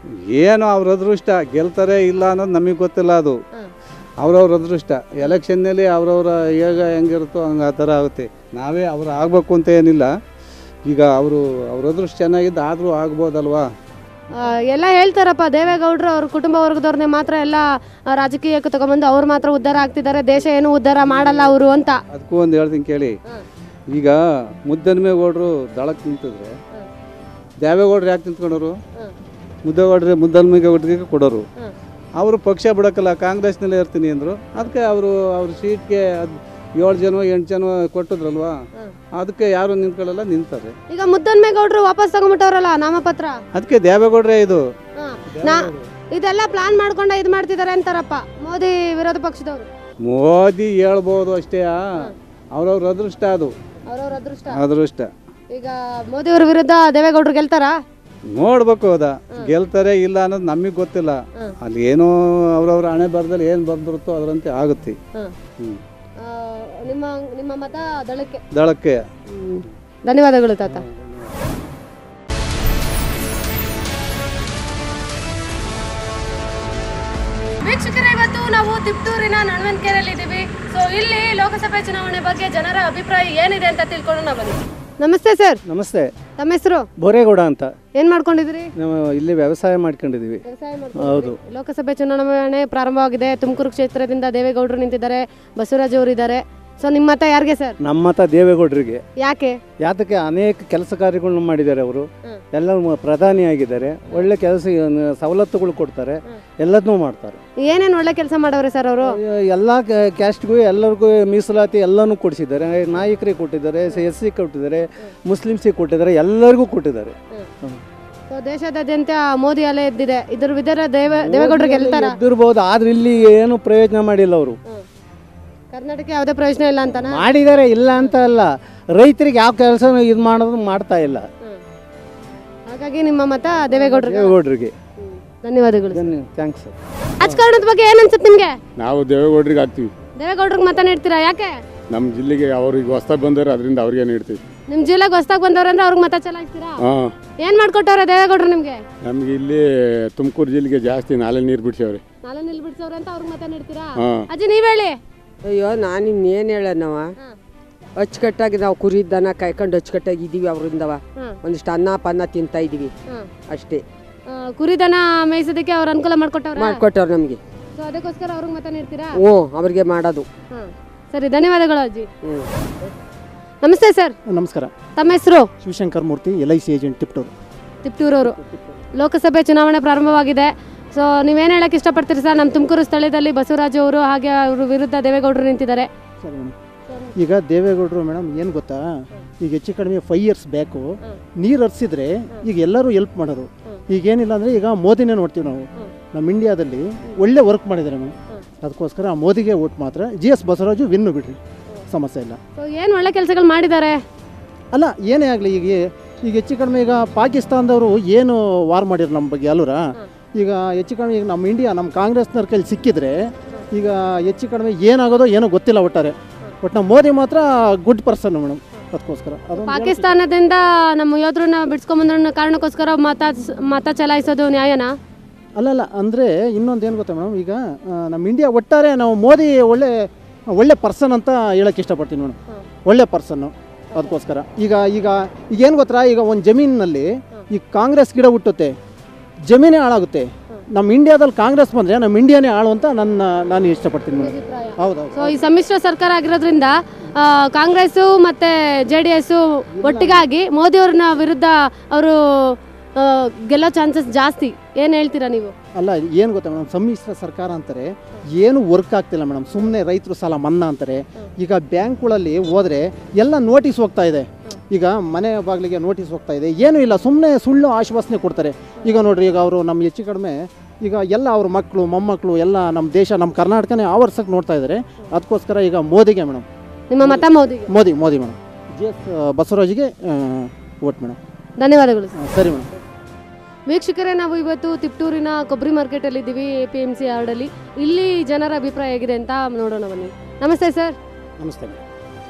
ಏನು ಅವ್ರ ಅದೃಷ್ಟ ಗೆಲ್ತಾರೆ ಇಲ್ಲ ಅನ್ನೋದು ನಮಗೆ ಗೊತ್ತಿಲ್ಲ ಅದು ಅವ್ರವ್ರ ಅದೃಷ್ಟ ಎಲೆಕ್ಷನ್ನಲ್ಲಿ ಅವ್ರವ್ರ ಹೇಗ ಹೆಂಗಿರುತ್ತೋ ಹಂಗೆ ಆ ಥರ ಆಗುತ್ತೆ ನಾವೇ ಅವ್ರು ಆಗಬೇಕು ಅಂತ ಏನಿಲ್ಲ ಈಗ ಅವರು ಅವ್ರ ಅದೃಷ್ಟ ಚೆನ್ನಾಗಿದ್ದು ಆದರೂ ಆಗ್ಬೋದಲ್ವಾ ಆ, ಎಲ್ಲ ಹೇಳ್ತಾರಪ್ಪ ದೇವೇಗೌಡರು ಅವ್ರ ಕುಟುಂಬ ವರ್ಗದವ್ರನ್ನೇ ಮಾತ್ರ ಎಲ್ಲ ಆ, ರಾಜಕೀಯಕ್ಕೆ ತಗೊಂಬಂದು ಅವ್ರು ಮಾತ್ರ ಉದ್ಧಾರ ಆಗ್ತಿದ್ದಾರೆ ದೇಶ ಏನು ಉದ್ಧಾರ ಮಾಡಲ್ಲ ಅವರು ಅಂತ ಅದಕ್ಕೂ ಒಂದು ಹೇಳ್ತೀನಿ ಕೇಳಿ ಈಗ ಮುದ್ದನ್ಮೇಗೌಡರು ದಳಕ್ಕೆ ನಿಂತಿದ್ರೆ ದೇವೇಗೌಡರು ಯಾಕೆ ನಿಂತ್ಕೊಂಡವರು ಮುದ್ದಗೌಡ್ರೆ ಮುದ್ದನ್ಮೇಗೌಡರಿಗೆ ಕೊಡೋರು ಅವರು ಪಕ್ಷ ಬಿಡೋಕ್ಕಲ್ಲ ಕಾಂಗ್ರೆಸ್ನಲ್ಲೇ ಇರ್ತೀನಿ ಅಂದರು ಅದಕ್ಕೆ ಅವರು ಅವ್ರ ಸೀಟ್ಗೆ ಅದು ಏಳು ಜನ ಎಂಟು ಜನ ಕೊಟ್ಟಿದ್ರಲ್ವಾ ಅದಕ್ಕೆ ಯಾರು ನಿಂತ್ಕೊಳ್ಳಲ್ಲ ನಿಂತಾರೆ ಈಗ ಮುದ್ದನ್ಮೇಗೌಡರು ವಾಪಸ್ ತಗೊಂಬಿಟ್ಟವ್ರಲ್ಲ ನಾಮಪತ್ರ ಅದಕ್ಕೆ ದೇವೇಗೌಡ್ರೆ ಇದು ಹಾ. ನಾ ಇದೆಲ್ಲ ಪ್ಲಾನ್ ಮಾಡ್ಕೊಂಡ ಇದು ಮಾಡ್ತಿದ್ದಾರೆ ಅಂತಾರಪ್ಪ ಮೋದಿ ವಿರೋಧ ಪಕ್ಷದವರು ಮೋದಿ ಹೇಳ್ಬೋದು ಅಷ್ಟೇ ಅವ್ರವ್ರ ಅದೃಷ್ಟ ಅದು ಅವ್ರವ್ರ ಅದೃಷ್ಟ ಅದೃಷ್ಟ ಈಗ ಮೋದಿ ಅವ್ರ ವಿರುದ್ಧ ದೇವೇಗೌಡರು ಗೆಲ್ತಾರಾ ನೋಡ್ಬೇಕು ಹೌದಾ ಗೆಲ್ತಾರೆ ಇಲ್ಲ ಅನ್ನೋದು ನಮಗೆ ಗೊತ್ತಿಲ್ಲ ಅಲ್ಲಿ ಏನೋ ಅವ್ರವ್ರ ಹಣೆ ಬರದಲ್ಲಿ ಏನು ಬಂದಿರುತ್ತೋ ಅದರಂತೆ ಆಗುತ್ತೆ ಹ್ಮ್. ಹ್ಮ್. ಆ, ನಿಮ್ಮ ನಿಮ್ಮ ಮತ ದಳಕ್ಕೆ ದಳಕ್ಕೆ ಧನ್ಯವಾದಗಳು ತಾತ ವೀಕ್ಷಕರೇ ಇವತ್ತು ನಾವು ತಿಪ್ಟೂರಿನ ನಣವನ್ಕೆರೆಯಲ್ಲಿ ಇದ್ದೀವಿ ಸೊ ಇಲ್ಲಿ ಲೋಕಸಭೆ ಚುನಾವಣೆ ಬಗ್ಗೆ ಜನರ ಅಭಿಪ್ರಾಯ ಏನಿದೆ ಅಂತ ತಿಳ್ಕೊಳ್ಳೋಣ ಬನ್ನಿ ನಮಸ್ತೆ ಸರ್ ನಮಸ್ತೆ ತಮ್ಮ ಹೆಸರು ಬೋರೇಗೌಡ ಅಂತ ಏನ್ ಮಾಡ್ಕೊಂಡಿದ್ದೀರಿ ನಾವು ಇಲ್ಲಿ ವ್ಯವಸಾಯ ಮಾಡ್ಕೊಂಡಿದ್ದೀವಿ ವ್ಯವಸಾಯ ಹೌದು ಲೋಕಸಭೆ ಚುನಾವಣೆ ಪ್ರಾರಂಭವಾಗಿದೆ ತುಮಕೂರು ಕ್ಷೇತ್ರದಿಂದ ದೇವೇಗೌಡರು ನಿಂತಿದ್ದಾರೆ ಬಸವರಾಜ್ ಅವರು ಇದ್ದಾರೆ ಸೊ ನಿಮ್ಮ ಮತ ಯಾರಿಗೆ ಸರ್ ನಮ್ಮ ಮತ ದೇವೇಗೌಡರಿಗೆ ಯಾಕೆ ಯಾತಕ್ಕೆ ಅನೇಕ ಕೆಲಸ ಕಾರ್ಯಗಳನ್ನು ಮಾಡಿದ್ದಾರೆ ಅವರು ಹ್ಮ್. ಎಲ್ಲ ಪ್ರಧಾನಿ ಆಗಿದ್ದಾರೆ ಒಳ್ಳೆ ಕೆಲಸ ಸವಲತ್ತುಗಳು ಕೊಡ್ತಾರೆ ಎಲ್ಲದನ್ನೂ ಮಾಡ್ತಾರೆ ಏನೇನು ಒಳ್ಳೆ ಕೆಲಸ ಮಾಡವ್ರೆ ಸರ್ ಅವರು ಎಲ್ಲ ಕ್ಯಾಸ್ಟ್ಗೂ ಎಲ್ಲರಿಗೂ ಮೀಸಲಾತಿ ಎಲ್ಲನೂ ಕೊಡಿಸಿದ್ದಾರೆ ನಾಯಕರಿಗೆ ಕೊಟ್ಟಿದ್ದಾರೆ ಎಸ್ ಸಿ ಕೊಟ್ಟಿದ್ದಾರೆ ಮುಸ್ಲಿಮ್ಸಿಗೆ ಕೊಟ್ಟಿದ್ದಾರೆ ಎಲ್ಲರಿಗೂ ಕೊಟ್ಟಿದ್ದಾರೆ ಹ್ಮ್. ಸೊ ದೇಶದಾದ್ಯಂತ ಮೋದಿ ಅಲೆ ಎದ್ದಿದೆ ಇದ್ರ ವಿಧರ ದೇವ ದೇವೇಗೌಡರು ಗೆಲ್ತಾರ ಎದ್ದಿರ್ಬೋದು ಆದ್ರೆ ಇಲ್ಲಿ ಏನು ಪ್ರಯೋಜನ ಮಾಡಿಲ್ಲ ಅವರು ಕರ್ನಾಟಕ ಯಾವುದೇ ಪ್ರಯೋಜನ ಇಲ್ಲ ಅಂತಾನ ಮಾಡಿದ್ದಾರೆ ಇಲ್ಲ ಅಂತ ಅಲ್ಲ ರೈತರಿಗೆ ಯಾವ ಕೆಲಸ ಇದು ಮಾಡೋದು ಮಾಡ್ತಾ ಇಲ್ಲ ಹಾಗಾಗಿ ನಿಮ್ಮ ಮತ ದೇವೇಗೌಡರು ದೇವೇಗೌಡರಿಗೆ ಧನ್ಯವಾದಗಳು ಥ್ಯಾಂಕ್ಸ್ ರಾಜಕಾರಣದ ಬಗ್ಗೆ ಏನ್ ಅನ್ಸುತ್ತೆ ನಿಮ್ಗೆ ನಾವು ದೇವೇಗೌಡರಿಗೆ ಹಾಕ್ತೀವಿ ದೇವೇಗೌಡರಿಗೆ ಮತ ನೀಡ್ತೀರಾ ಯಾಕೆ ನಮ್ಮ ಜಿಲ್ಲೆಗೆ ಅವ್ರಿಗೆ ಹೊಸ್ದಾಗಿ ಬಂದರೆ ಅದರಿಂದ ಅವ್ರಿಗೆ ನೀಡ್ತೀವಿ ನಿಮ್ ಜಿಲ್ಲೆಗೆ ಹೊಸ್ದಾಗ್ ಬಂದವ್ರ ಅಂದ್ರೆ ಅವ್ರಿಗೆ ಮತ ಚಲಾಯಿಸ್ತೀರಾ ಹಾಂ ಏನ್ ಮಾಡ್ಕೊಟ್ಟವ್ರೆ ದೇವೇಗೌಡರು ನಿಮ್ಗೆ ನಮಗೆ ಇಲ್ಲಿ ತುಮಕೂರು ಜಿಲ್ಲೆಗೆ ಜಾಸ್ತಿ ನಾಲೆ ನೀರು ಬಿಡ್ಸವ್ರೆ ನಾಳೆ ನಿಲ್ ಬಿಡ್ಸವ್ರೆ ಅಂತ ಅವ್ರಿಗೆ ಮತ ನೀಡ್ತೀರಾ ಹಾ. ಅಜ್ಜಿ ನೀವ್ ಹೇಳಿ ಅಯ್ಯೋ ನಾನು ಇನ್ನೇನು ಹೇಳನವ ಅಚ್ಚುಕಟ್ಟಾಗಿ ನಾವು ಕುರಿ ದನ ಕಾಯ್ಕೊಂಡು ಅಚ್ಚುಕಟ್ಟಾಗಿ ಇದೀವಿ ಅವರಿಂದವ ಒಂದಿಷ್ಟು ಅನ್ನ ಪನ್ನ ತಿಂತಾ ಇದೀವಿ ಅಷ್ಟೇ ಆ, ಕುರಿ ದನ ಮೇಯಿಸೋದಕ್ಕೆ ಅವ್ರು ಅನುಕೂಲ ಮಾಡ್ಕೊಟ್ಟವ್ರ ಮಾಡ್ಕೊಟ್ಟವ್ರು ನಮಗೆ ಸೊ ಅದಕ್ಕೋಸ್ಕರ ಅವ್ರಿಗೆ ಮತ ನೀಡ್ತೀರಾ ಹ್ಞೂ ಅವ್ರಿಗೆ ಮಾಡೋದು ಹಾ. ಸರಿ ಧನ್ಯವಾದಗಳು ಅಜ್ಜಿ ಹ್ಞೂ ನಮಸ್ತೆ ಸರ್ ನಮಸ್ಕಾರ ತಮ್ಮ ಹೆಸರು Shivashankar Murthy L I C agent Tiptur ತಿಪ್ಟೂರವರು ಲೋಕಸಭೆ ಚುನಾವಣೆ ಪ್ರಾರಂಭವಾಗಿದೆ ಸೊ ನೀವೇನು ಹೇಳಕ್ಕೆ ಇಷ್ಟಪಡ್ತೀರಿ ಸರ್ ನಮ್ಮ ತುಮಕೂರು ಸ್ಥಳೀಯದಲ್ಲಿ ಬಸವರಾಜು ಅವರು ಹಾಗೆ ಅವ್ರ ವಿರುದ್ಧ ದೇವೇಗೌಡರು ನಿಂತಿದ್ದಾರೆ ಸರಿ ಮೇಡಮ್ ಈಗ ದೇವೇಗೌಡರು ಮೇಡಮ್ ಏನು ಗೊತ್ತಾ ಈಗ ಹೆಚ್ಚು ಕಡಿಮೆ ಫೈವ್ ಇಯರ್ಸ್ ಬ್ಯಾಕು ನೀರು ಹರಿಸಿದ್ರೆ ಈಗ ಎಲ್ಲರೂ ಹೆಲ್ಪ್ ಮಾಡೋರು ಈಗ ಏನಿಲ್ಲ ಅಂದರೆ ಈಗ ಮೋದಿನೇ ನೋಡ್ತೀವಿ ನಾವು ನಮ್ಮ ಇಂಡಿಯಾದಲ್ಲಿ ಒಳ್ಳೆ ವರ್ಕ್ ಮಾಡಿದ್ದಾರೆ ಮೇಡಮ್ ಅದಕ್ಕೋಸ್ಕರ ಆ ಮೋದಿಗೆ ಓಟ್ ಮಾತ್ರ ಜಿ ಎಸ್ ಬಸವರಾಜು ವಿನ್ನು ಬಿಡ್ರಿ ಸಮಸ್ಯೆ ಇಲ್ಲ ಸೊ ಏನು ಒಳ್ಳೆ ಕೆಲಸಗಳು ಮಾಡಿದ್ದಾರೆ ಅಲ್ಲ ಏನೇ ಆಗಲಿ ಈಗ ಈಗ ಹೆಚ್ಚು ಕಡಿಮೆ ಈಗ ಪಾಕಿಸ್ತಾನದವರು ಏನು ವಾರ್ ಮಾಡಿರು ನಮ್ಮ ಬಗ್ಗೆ ಅಲ್ಲೂರ ಈಗ ಹೆಚ್ಚು ಕಡಿಮೆ ಈಗ ನಮ್ಮ ಇಂಡಿಯಾ ನಮ್ಮ ಕಾಂಗ್ರೆಸ್ನವ್ರ ಕೈಲಿ ಸಿಕ್ಕಿದ್ರೆ ಈಗ ಹೆಚ್ಚು ಕಡಿಮೆ ಏನಾಗೋದೋ ಏನೋ ಗೊತ್ತಿಲ್ಲ ಒಟ್ಟಾರೆ ಬಟ್ ನಮ್ಮ ಮೋದಿ ಮಾತ್ರ ಗುಡ್ ಪರ್ಸನ್ ಮೇಡಮ್ ಅದಕ್ಕೋಸ್ಕರ ಅದೊಂದು ಪಾಕಿಸ್ತಾನದಿಂದ ನಮ್ಮ ಯೋಧರನ್ನ ಬಿಡ್ಸ್ಕೊಂಬಂದ್ರ ಕಾರಣಕ್ಕೋಸ್ಕರ ಮತ ಮತ ಚಲಾಯಿಸೋದು ನ್ಯಾಯನಾ ಅಲ್ಲಲ್ಲ ಅಂದರೆ ಇನ್ನೊಂದು ಏನು ಗೊತ್ತಾ ಮೇಡಮ್ ಈಗ ಆ, ನಮ್ಮ ಇಂಡಿಯಾ ಒಟ್ಟಾರೆ ನಾವು ಮೋದಿ ಒಳ್ಳೆ ಒಳ್ಳೆ ಪರ್ಸನ್ ಅಂತ ಹೇಳಕ್ಕೆ ಇಷ್ಟಪಡ್ತೀನಿ ಮೇಡಮ್ ಒಳ್ಳೆ ಪರ್ಸನ್ನು ಅದಕ್ಕೋಸ್ಕರ ಈಗ ಈಗ ಈಗ ಏನು ಗೊತ್ತಾ ಈಗ ಒಂದು ಜಮೀನಿನಲ್ಲಿ ಈ ಕಾಂಗ್ರೆಸ್ ಗಿಡ ಹುಟ್ಟುತ್ತೆ ಜಮೀನೇ ಹಾಳಾಗುತ್ತೆ ನಮ್ಮ ಇಂಡಿಯಾದಲ್ಲಿ ಕಾಂಗ್ರೆಸ್ ಬಂದರೆ ನಮ್ಮ ಇಂಡಿಯಾನೇ ಹಾಳು ಅಂತ ನನ್ನ ನಾನು ಇಷ್ಟಪಡ್ತೀನಿ ಮೇಡಮ್ ಹೌದೌದು ಸೊ ಈ ಸಮ್ಮಿಶ್ರ ಸರ್ಕಾರ ಆಗಿರೋದ್ರಿಂದ ಆ, ಕಾಂಗ್ರೆಸ್ಸು ಮತ್ತೆ ಜೆ ಡಿ ಎಸ್ಸು ಒಟ್ಟಿಗಾಗಿ ಮೋದಿ ಅವ್ರನ್ನ ವಿರುದ್ಧ ಅವರು ಗೆಲ್ಲೋ ಚಾನ್ಸಸ್ ಜಾಸ್ತಿ ಏನು ಹೇಳ್ತೀರಾ ನೀವು ಅಲ್ಲ ಏನು ಗೊತ್ತಾ ಮೇಡಮ್ ಸಮ್ಮಿಶ್ರ ಸರ್ಕಾರ ಅಂತಾರೆ ಏನು ವರ್ಕ್ ಆಗ್ತಿಲ್ಲ ಮೇಡಮ್ ಸುಮ್ಮನೆ ರೈತರು ಸಾಲ ಮನ್ನಾ ಅಂತಾರೆ ಈಗ ಬ್ಯಾಂಕ್ಗಳಲ್ಲಿ ಹೋದರೆ ಎಲ್ಲ ನೋಟಿಸ್ ಹೋಗ್ತಾ ಇದೆ ಈಗ ಮನೆ ಬಾಗಿಲಿಗೆ ನೋಟಿಸ್ ಹೋಗ್ತಾ ಇದೆ ಏನೂ ಇಲ್ಲ ಸುಮ್ಮನೆ ಸುಳ್ಳು ಆಶ್ವಾಸನೆ ಕೊಡ್ತಾರೆ ಈಗ ನೋಡ್ರಿ ಈಗ ಅವರು ನಮ್ಮ ಹೆಚ್ಚು ಕಡಿಮೆ ಈಗ ಎಲ್ಲ ಅವ್ರ ಮಕ್ಕಳು ಮೊಮ್ಮಕ್ಕಳು ಎಲ್ಲ ನಮ್ಮ ದೇಶ ನಮ್ಮ ಕರ್ನಾಟಕನೇ ಆವರ್ಸಕ್ಕೆ ನೋಡ್ತಾ ಇದ್ದಾರೆ ಅದಕ್ಕೋಸ್ಕರ ಈಗ ಮೋದಿಗೆ ಮೇಡಮ್ ನಿಮ್ಮ ಮತ ಮೋದಿಗೆ Modi Modi madam G S ಬಸವರಾಜಿಗೆ ವೋಟ್ ಮೇಡಮ್ ಧನ್ಯವಾದಗಳು ಸರ್. ಸರಿ ಮೇಡಮ್ ವೀಕ್ಷಕರೇ ನಾವು ಇವತ್ತು ತಿಪ್ಟೂರಿನ ಕೊಬ್ಬರಿ ಮಾರ್ಕೆಟಲ್ಲಿ ಇದ್ದೀವಿ ಎ ಪಿ ಎಮ್ ಸಿ ಯಾರ್ಡಲ್ಲಿ ಇಲ್ಲಿ ಜನರ ಅಭಿಪ್ರಾಯ ಹೇಗಿದೆ ಅಂತ ನೋಡೋಣ ಬನ್ನಿ ನಮಸ್ತೆ ಸರ್ ನಮಸ್ತೆ ಮೇಡಮ್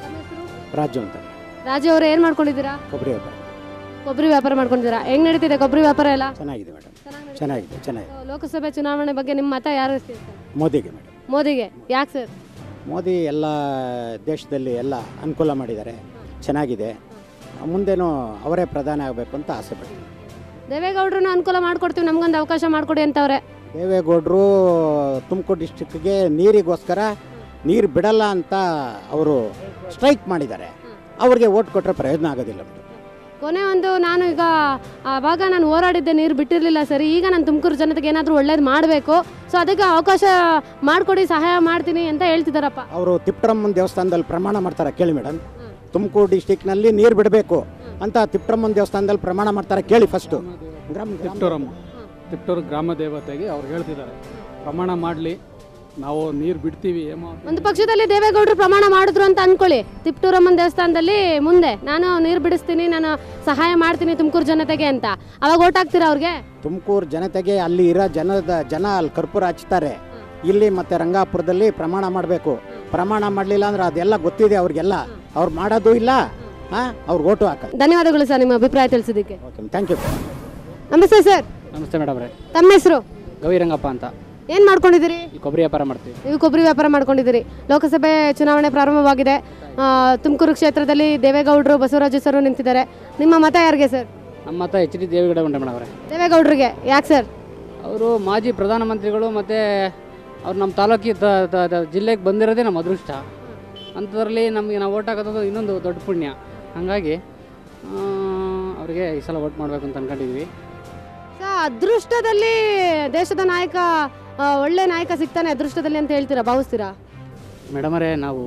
ರಾಜು ಅಂತ ರಾಜು ಅವರು ಏನು ಮಾಡ್ಕೊಂಡಿದ್ದೀರಾ ಕೊಬ್ಬರಿ ವ್ಯಾಪಾರ ಕೊಬ್ಬರಿ ವ್ಯಾಪಾರ ಮಾಡ್ಕೊಂಡಿದ್ದೀರಾ ಹೆಂಗ್ ನಡೀತಿದೆ ಕೊಬ್ಬರಿ ವ್ಯಾಪಾರ ಎಲ್ಲ ಚೆನ್ನಾಗಿದೆ ಮೇಡಮ್ ಚೆನ್ನಾಗಿದೆ ಚೆನ್ನಾಗಿದೆ ಸೊ, ಲೋಕಸಭೆ ಚುನಾವಣೆ ಬಗ್ಗೆ ನಿಮ್ಮ ಮತ ಯಾರು ಇರ್ತೀರಿ ಸರ್ ಮೋದಿಗೆ ಮೇಡಮ್ ಮೋದಿಗೆ ಯಾಕೆ ಸರ್ ಮೋದಿ ಎಲ್ಲ ದೇಶದಲ್ಲಿ ಎಲ್ಲ ಅನುಕೂಲ ಮಾಡಿದ್ದಾರೆ ಚೆನ್ನಾಗಿದೆ ಮುಂದೇನೂ ಅವರೇ ಪ್ರಧಾನಿ ಆಗಬೇಕು ಅಂತ ಆಸೆ ಪಡ್ತೀನಿ ದೇವೇಗೌಡರನ್ನ ಅನುಕೂಲ ಮಾಡ್ಕೊಡ್ತೀವಿ ನಮ್ಗೊಂದು ಅವಕಾಶ ಮಾಡ್ಕೊಡಿ ಅಂತವ್ರೆ ದೇವೇಗೌಡರು ತುಮಕೂರು ಡಿಸ್ಟಿಕ್ಗೆ ನೀರಿಗೋಸ್ಕರ ನೀರು ಬಿಡಲ್ಲ ಅಂತ ಅವರು ಸ್ಟ್ರೈಕ್ ಮಾಡಿದ್ದಾರೆ ಅವ್ರಿಗೆ ಓಟ್ ಕೊಟ್ಟರೆ ಪ್ರಯೋಜನ ಆಗೋದಿಲ್ಲ ಮೇಡಮ್ ಕೊನೆ ಒಂದು ನಾನು ಈಗ ಆವಾಗ ನಾನು ಹೋರಾಡಿದ್ದೆ ನೀರು ಬಿಟ್ಟಿರಲಿಲ್ಲ ಸರಿ ಈಗ ನಾನು ತುಮಕೂರು ಜನತೆಗೆ ಏನಾದರೂ ಒಳ್ಳೇದು ಮಾಡಬೇಕು ಸೊ ಅದಕ್ಕೆ ಅವಕಾಶ ಮಾಡಿಕೊಡಿ ಸಹಾಯ ಮಾಡ್ತೀನಿ ಅಂತ ಹೇಳ್ತಿದ್ದಾರಪ್ಪ ಅವರು ತಿಪ್ಪರಮ್ಮನ ದೇವಸ್ಥಾನದಲ್ಲಿ ಪ್ರಮಾಣ ಮಾಡ್ತಾರೆ ಕೇಳಿ ಮೇಡಮ್ ತುಮಕೂರು ಡಿಸ್ಟಿಕ್ನಲ್ಲಿ ನೀರು ಬಿಡಬೇಕು ಅಂತ ತಿಪ್ಪರಮ್ಮನ ದೇವಸ್ಥಾನದಲ್ಲಿ ಪ್ರಮಾಣ ಮಾಡ್ತಾರೆ ಕೇಳಿ ಫಸ್ಟು ತಿಪ್ಟೂರಮ್ಮ ತಿಪ್ಟೂರು ಗ್ರಾಮ ದೇವತೆಗೆ ಅವ್ರು ಹೇಳ್ತಿದ್ದಾರೆ ಪ್ರಮಾಣ ಮಾಡಲಿ ನಾವು ನೀರು ಬಿಡ್ತೀವಿ ಏಮೋ ಒಂದು ಪಕ್ಷದಲ್ಲಿ ದೇವೇಗೌಡರು ಪ್ರಮಾಣ ಮಾಡಿದ್ರು ಅಂತ ಅನ್ಕೊಳ್ಳಿ ತಿಪ್ಟೂರಮ್ಮನ ದೇವಸ್ಥಾನದಲ್ಲಿ ಮುಂದೆ ನಾನು ನೀರು ಬಿಡಿಸ್ತೀನಿ ನಾನು ಸಹಾಯ ಮಾಡ್ತೀನಿ ತುಮಕೂರು ಜನತೆಗೆ ಅಂತ ಅವಾಗ ಓಟ್ ಹಾಕ್ತೀರಾ ಅವ್ರಿಗೆ ತುಮಕೂರು ಜನತೆಗೆ ಅಲ್ಲಿ ಇರೋ ಜನದ ಜನ ಅಲ್ಲಿ ಕರ್ಪೂರ ಹಚ್ತಾರೆ ಇಲ್ಲಿ ಮತ್ತೆ ರಂಗಾಪುರದಲ್ಲಿ ಪ್ರಮಾಣ ಮಾಡಬೇಕು ಪ್ರಮಾಣ ಮಾಡಲಿಲ್ಲ ಅಂದ್ರೆ ಅದೆಲ್ಲ ಗೊತ್ತಿದೆ ಅವ್ರಿಗೆಲ್ಲ ಅವ್ರು ಮಾಡೋದು ಇಲ್ಲ ಹಾಂ ಅವ್ರು ಓಟು ಹಾಕ ಧನ್ಯವಾದಗಳು ಸರ್ ನಿಮ್ಮ ಅಭಿಪ್ರಾಯ ತಿಳಿಸಿದ್ದಕ್ಕೆ ಓಕೆ ಥ್ಯಾಂಕ್ ಯು ನಮಸ್ತೆ ಸರ್ ನಮಸ್ತೆ ಮೇಡಮ್ ರೇ ತಮ್ಮ ಹೆಸರು ಗವಿರಂಗಪ್ಪ ಅಂತ ಏನು ಮಾಡ್ಕೊಂಡಿದ್ದೀರಿ ಈ ಕೊಬ್ಬರಿ ವ್ಯಾಪಾರ ಮಾಡ್ತೀವಿ ನೀವು ಕೊಬ್ಬರಿ ವ್ಯಾಪಾರ ಮಾಡ್ಕೊಂಡಿದ್ದೀರಿ ಲೋಕಸಭೆ ಚುನಾವಣೆ ಪ್ರಾರಂಭವಾಗಿದೆ ಆ, ತುಮಕೂರು ಕ್ಷೇತ್ರದಲ್ಲಿ ದೇವೇಗೌಡರು ಬಸವರಾಜು ಸರ್ ನಿಂತಿದ್ದಾರೆ ನಿಮ್ಮ ಮತ ಯಾರಿಗೆ ಸರ್ ನಮ್ಮ ಮತ ಎಚ್ ಡಿ ದೇವೇಗೌಡ ಉಂಟೆ ಮೇಡಮ್ ಅವರೇ ದೇವೇಗೌಡರಿಗೆ ಯಾಕೆ ಸರ್ ಅವರು ಮಾಜಿ ಪ್ರಧಾನಮಂತ್ರಿಗಳು ಮತ್ತು ಅವ್ರು ನಮ್ಮ ತಾಲೂಕಿ ತ- ತ- ತ- ಜಿಲ್ಲೆಗೆ ಬಂದಿರೋದೇ ನಮ್ಮ ಅದೃಷ್ಟ ಅಂಥದ್ರಲ್ಲಿ ನಮಗೆ ನಾವು ಓಟ್ ಹಾಕೋದು ಇನ್ನೊಂದು ದೊಡ್ಡ ಪುಣ್ಯ ಹಾಗಾಗಿ ಆ, ಅವ್ರಿಗೆ ಈ ಸಲ ಓಟ್ ಮಾಡಬೇಕು ಅಂತ ಅನ್ಕೊಂಡಿದ್ವಿ ಸರ್ ಅದೃಷ್ಟದಲ್ಲಿ ದೇಶದ ನಾಯಕ ಆ, ಒಳ್ಳೆ ನಾಯಕ ಸಿಗ್ತಾನೆ ಅದೃಷ್ಟದಲ್ಲಿ ಅಂತ ಹೇಳ್ತೀರಾ ಭಾವಿಸ್ತೀರಾ ಮೇಡಮರೇ ನಾವು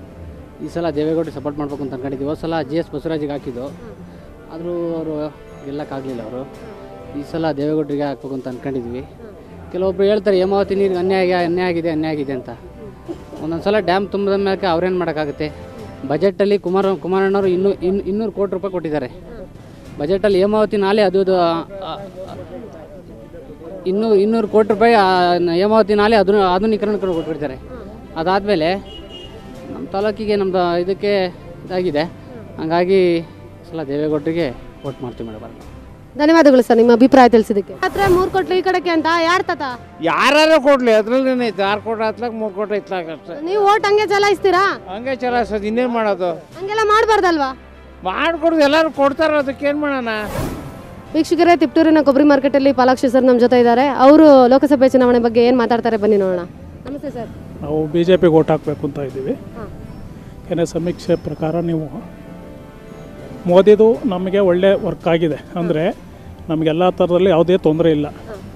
ಈ ಸಲ ದೇವೇಗೌಡರಿಗೆ ಸಪೋರ್ಟ್ ಮಾಡಬೇಕು ಅಂತ ಅನ್ಕೊಂಡಿದ್ವಿ ಹೋದ ಸಲ ಜಿ ಎಸ್ ಬಸವರಾಜಿಗೆ ಹಾಕಿದ್ದು ಆದರೂ ಅವರು ಗೆಲ್ಲಕ್ಕಾಗಲಿಲ್ಲ ಅವರು ಈ ಸಲ ದೇವೇಗೌಡರಿಗೆ ಹಾಕ್ಬೇಕು ಅಂತ ಅನ್ಕೊಂಡಿದ್ವಿ ಕೆಲವೊಬ್ರು ಹೇಳ್ತಾರೆ ಹೇಮಾವತಿ ನೀರಿಗೆ ಅನ್ಯಾಯ ಆಗಿ- ಅನ್ಯಾಯ ಆಗಿದೆ ಅನ್ಯಾಯ ಆಗಿದೆ ಅಂತ ಒಂದೊಂದು ಸಲ ಡ್ಯಾಮ್ ತುಂಬಿದ ಮೇಲೆ ಅವ್ರೇನು ಮಾಡೋಕ್ಕಾಗುತ್ತೆ ಬಜೆಟಲ್ಲಿ ಕುಮಾರ ಕುಮಾರಣ್ಣವರು ಇನ್ನೂ ಇನ್ನು ಇನ್ನೂರು ಕೋಟಿ ರೂಪಾಯಿ ಕೊಟ್ಟಿದ್ದಾರೆ ಬಜೆಟಲ್ಲಿ ಹೇಮಾವತಿ ನಾಲೆ ಅದು ಅದು, ಆ, ಆ, ಇನ್ನೂ ಇನ್ನೂರು ಕೋಟಿ ರೂಪಾಯಿ ಆ ಹೇಮಾವತಿ ನಾಲೆ ಅದು ಆಧುನೀಕರಣಕ್ಕೆ ಕೊಟ್ಟಿರ್ತಾರೆ ಅದಾದಮೇಲೆ ನಮ್ಮ ತಾಲೂಕಿಗೆ ನಮ್ಮದು ಇದಕ್ಕೆ ಇದಾಗಿದೆ ಹಾಗಾಗಿ ಈ ಸಲ ದೇವೇಗೌಡರಿಗೆ ವೋಟ್ ಮಾಡ್ತೀವಿ ಮೇಡಮ್ ಧನ್ಯವಾದಗಳು ಸರ್ ನಿಮ್ಮ ಅಭಿಪ್ರಾಯ ತಿಳಿಸಿದ್ದಕ್ಕೆ ಹತ್ರ ಮೂರು ಕೊಟ್ಲು ಈ ಕಡೆಗೆ ಅಂತ ಯಾರ್ ತಾತ ಯಾರು ಕೊಡ್ಲಿ ಅದ್ರಲ್ಲಿ ಐತೆ ಆರು ಕೋಟಿ ಹತ್ಲಾಗ ಮೂರು ಕೋಟಿ ಇತ್ಲಾಗ ಅಷ್ಟೇ ನೀವು ಓಟ್ ಹಂಗೆ ಚಲಾಯಿಸ್ತೀರಾ ಹಂಗೆ ಚಲಾಯಿಸೋದು ಇನ್ನೇನು ಮಾಡೋದು ಹಂಗೆಲ್ಲ ಮಾಡಬಾರ್ದಲ್ವಾ ಮಾಡ್ಕೊಡ್ದು ಎಲ್ಲರೂ ಕೊಡ್ತಾರ ಅದಕ್ಕೆ ಏನು ಮಾಡೋಣ ವೀಕ್ಷಕರೇ ತಿಪ್ಟೂರಿನ ಕೊಬ್ಬರಿ ಮಾರ್ಕೆಟಲ್ಲಿ ಪಾಲಾಕ್ಷಿ ಸರ್ ನಮ್ಮ ಜೊತೆ ಇದ್ದಾರೆ ಅವರು ಲೋಕಸಭೆ ಚುನಾವಣೆ ಬಗ್ಗೆ ಏನು ಮಾತಾಡ್ತಾರೆ ಬನ್ನಿ ನೋಡೋಣ ನಮಸ್ತೆ ಸರ್ ನಾವು ಬಿ ಜೆ ಪಿಗೆ ಓಟ್ ಹಾಕಬೇಕು ಅಂತ ಇದ್ದೀವಿ ಏನೇ ಸಮೀಕ್ಷೆ ಪ್ರಕಾರ ನೀವು ಮೋದಿದು ನಮಗೆ ಒಳ್ಳೆ ವರ್ಕ್ ಆಗಿದೆ ಅಂದರೆ ನಮಗೆಲ್ಲ ಥರದಲ್ಲಿ ಯಾವುದೇ ತೊಂದರೆ ಇಲ್ಲ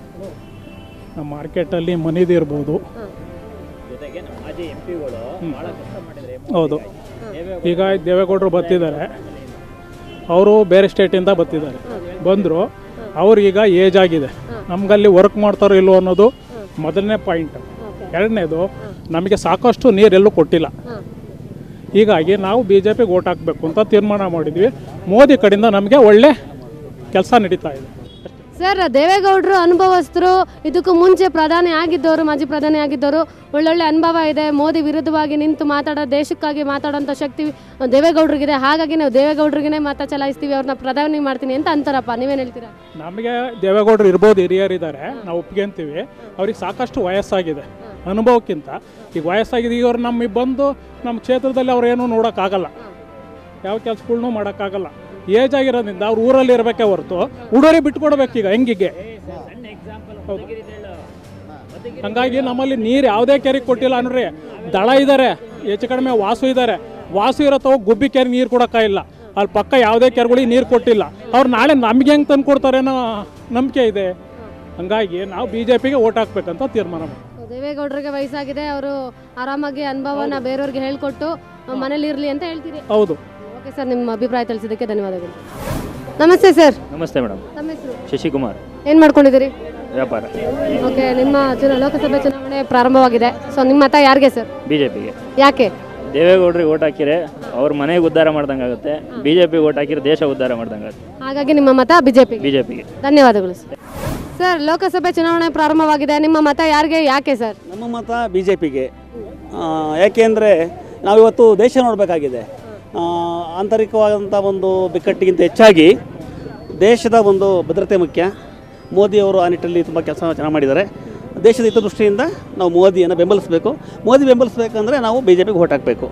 ನಮ್ಮ ಮಾರ್ಕೆಟಲ್ಲಿ ಮನಿದು ಇರ್ಬೋದು ಜೊತೆಗೆ ನಮ್ಮ ಮಾಜಿ ಎಂ ಪಿಗಳು ಭಾಳ ಕಷ್ಟ ಮಾಡಿದ್ದಾರೆ ಹೌದು ಈಗ ದೇವೇಗೌಡರು ಬರ್ತಿದ್ದಾರೆ ಅವರು ಬೇರೆ ಸ್ಟೇಟಿಂದ ಬರ್ತಿದ್ದಾರೆ ಬಂದರು ಅವ್ರಿಗೀಗ ಏಜ್ ಆಗಿದೆ ನಮಗಲ್ಲಿ ವರ್ಕ್ ಮಾಡ್ತಾರೋ ಇಲ್ವೋ ಅನ್ನೋದು ಮೊದಲನೇ ಪಾಯಿಂಟ್ ಎರಡನೇದು ನಮಗೆ ಸಾಕಷ್ಟು ನೀರೆಲ್ಲೂ ಕೊಟ್ಟಿಲ್ಲ ಹೀಗಾಗಿ ನಾವು ಬಿ ಜೆ ಪಿಗೆ ಓಟ್ ಹಾಕಬೇಕು ಅಂತ ತೀರ್ಮಾನ ಮಾಡಿದ್ವಿ ಮೋದಿ ಕಡೆಯಿಂದ ನಮಗೆ ಒಳ್ಳೆ ಕೆಲಸ ನಡೀತಾ ಇದೆ ಸರ್ ದೇವೇಗೌಡರು ಅನುಭವಸ್ಥರು ಇದಕ್ಕೂ ಮುಂಚೆ ಪ್ರಧಾನಿ ಆಗಿದ್ದವರು ಮಾಜಿ ಪ್ರಧಾನಿ ಆಗಿದ್ದವರು ಒಳ್ಳೊಳ್ಳೆ ಅನುಭವ ಇದೆ ಮೋದಿ ವಿರುದ್ಧವಾಗಿ ನಿಂತು ಮಾತಾಡೋ ದೇಶಕ್ಕಾಗಿ ಮಾತಾಡೋಂಥ ಶಕ್ತಿ ದೇವೇಗೌಡರಿಗಿದೆ ಹಾಗಾಗಿ ನಾವು ದೇವೇಗೌಡರಿಗೇ ಮತ ಚಲಾಯಿಸ್ತೀವಿ ಅವ್ರನ್ನ ಪ್ರಧಾನಿ ಮಾಡ್ತೀನಿ ಅಂತ ಅಂತಾರಪ್ಪ ನೀವೇನು ಹೇಳ್ತೀರಾ ನಮಗೆ ದೇವೇಗೌಡರು ಇರ್ಬೋದು ಹಿರಿಯರಿದ್ದಾರೆ ನಾವು ಒಪ್ಕೊಂತೀವಿ ಅವ್ರಿಗೆ ಸಾಕಷ್ಟು ವಯಸ್ಸಾಗಿದೆ ಅನುಭವಕ್ಕಿಂತ ಈಗ ವಯಸ್ಸಾಗಿದೆ ಈಗ ಅವ್ರು ನಮಗೆ ಬಂದು ನಮ್ಮ ಕ್ಷೇತ್ರದಲ್ಲಿ ಅವ್ರು ಏನೂ ನೋಡೋಕ್ಕಾಗಲ್ಲ ಯಾವ ಕೆಲಸಗಳ್ನೂ ಮಾಡೋಕ್ಕಾಗಲ್ಲ ಏಜ್ ಆಗಿರೋದ್ರಿಂದ ಅವ್ರು ಊರಲ್ಲಿ ಇರಬೇಕೇ ಹೊರತು ಹುಡುಗರಿಗೆ ಬಿಟ್ಕೊಡ್ಬೇಕು ಈಗ ಹೆಂಗಿಗೆ ಹೌದು. ಹಂಗಾಗಿ ನಮ್ಮಲ್ಲಿ ನೀರು ಯಾವುದೇ ಕೆರೆಗೆ ಕೊಟ್ಟಿಲ್ಲ ಅನ್ರಿ ದಳ ಇದ್ದಾರೆ ಹೆಚ್ಚು ಕಡಿಮೆ ವಾಸು ಇದ್ದಾರೆ ವಾಸು ಇರೋ ತಗೋ ಗುಬ್ಬಿ ಕೆರೆ ನೀರು ಕೊಡೋಕ್ಕಾಗಿಲ್ಲ ಅಲ್ಲಿ ಪಕ್ಕ ಯಾವುದೇ ಕೆರೆಗಳಿಗೆ ನೀರು ಕೊಟ್ಟಿಲ್ಲ ಅವ್ರು ನಾಳೆ ನಮ್ಗೆ ಹೆಂಗೆ ತಂದು ಕೊಡ್ತಾರೆ ಅನ್ನೋ ನಂಬಿಕೆ ಇದೆ ಹಂಗಾಗಿ ನಾವು ಬಿ ಜೆ ಪಿಗೆ ಓಟ್ ಹಾಕ್ಬೇಕಂತ ತೀರ್ಮಾನ ಮಾಡಿದ್ವಿ. ದೇವೇಗೌಡರಿಗೆ ವಯಸ್ಸಾಗಿದೆ ಅವರು ಆರಾಮಾಗಿ ಅನುಭವನ ಬೇರೆಯವ್ರಿಗೆ ಹೇಳ್ಕೊಟ್ಟು ಮನೇಲಿ ಇರಲಿ ಅಂತ ಹೇಳ್ತೀರಿ ಹೌದು ಓಕೆ ಸರ್ ನಿಮ್ಮ ಅಭಿಪ್ರಾಯ ತಿಳಿಸಿದ್ದಕ್ಕೆ ಧನ್ಯವಾದಗಳು ನಮಸ್ತೆ ಸರ್ ನಮಸ್ತೆ ಮೇಡಮ್ ತಮ್ಮ ಹೆಸರು ಶಶಿಕುಮಾರ್ ಏನು ಮಾಡ್ಕೊಂಡಿದ್ದೀರಿ ವ್ಯಾಪಾರ ಓಕೆ ನಿಮ್ಮ ಚುನಾ ಲೋಕಸಭೆ ಚುನಾವಣೆ ಪ್ರಾರಂಭವಾಗಿದೆ ಸೊ ನಿಮ್ಮ ಮತ ಯಾರಿಗೆ ಸರ್ ಬಿ ಜೆ ಪಿಗೆ ಯಾಕೆ ದೇವೇಗೌಡರಿಗೆ ಓಟ್ ಹಾಕಿರೆ ಅವ್ರ ಮನೆಗೆ ಉದ್ಧಾರ ಮಾಡ್ದಂಗೆ ಆಗುತ್ತೆ ಬಿ ಜೆ ಪಿಗೆ ಓಟ್ ಹಾಕಿದ್ರೆ ದೇಶ ಉದ್ಧಾರ ಮಾಡ್ದಂಗೆ ಆಗುತ್ತೆ ಹಾಗಾಗಿ ನಿಮ್ಮ ಮತ ಬಿಜೆಪಿ ಬಿ ಜೆ ಪಿಗೆ ಧನ್ಯವಾದಗಳು ಸರ್ ಸರ್ ಲೋಕಸಭೆ ಚುನಾವಣೆ ಪ್ರಾರಂಭವಾಗಿದೆ ನಿಮ್ಮ ಮತ ಯಾರಿಗೆ ಯಾಕೆ ಸರ್ ನಮ್ಮ ಮತ ಬಿ ಜೆ ಪಿಗೆ ಯಾಕೆಂದರೆ ನಾವಿವತ್ತು ದೇಶ ನೋಡಬೇಕಾಗಿದೆ ಆಂತರಿಕವಾದಂಥ ಒಂದು ಬಿಕ್ಕಟ್ಟಿಗಿಂತ ಹೆಚ್ಚಾಗಿ ದೇಶದ ಒಂದು ಭದ್ರತೆ ಮುಖ್ಯ ಮೋದಿಯವರು ಆ ನಿಟ್ಟಲ್ಲಿ ತುಂಬ ಕೆಲಸ ಚೆನ್ನಾಗಿ ಮಾಡಿದ್ದಾರೆ ದೇಶದ ಹಿತದೃಷ್ಟಿಯಿಂದ ನಾವು ಮೋದಿಯನ್ನು ಬೆಂಬಲಿಸಬೇಕು ಮೋದಿ ಬೆಂಬಲಿಸಬೇಕಂದ್ರೆ ನಾವು ಬಿ ಜೆ ಪಿಗೆ ಓಟ್ ಹಾಕಬೇಕು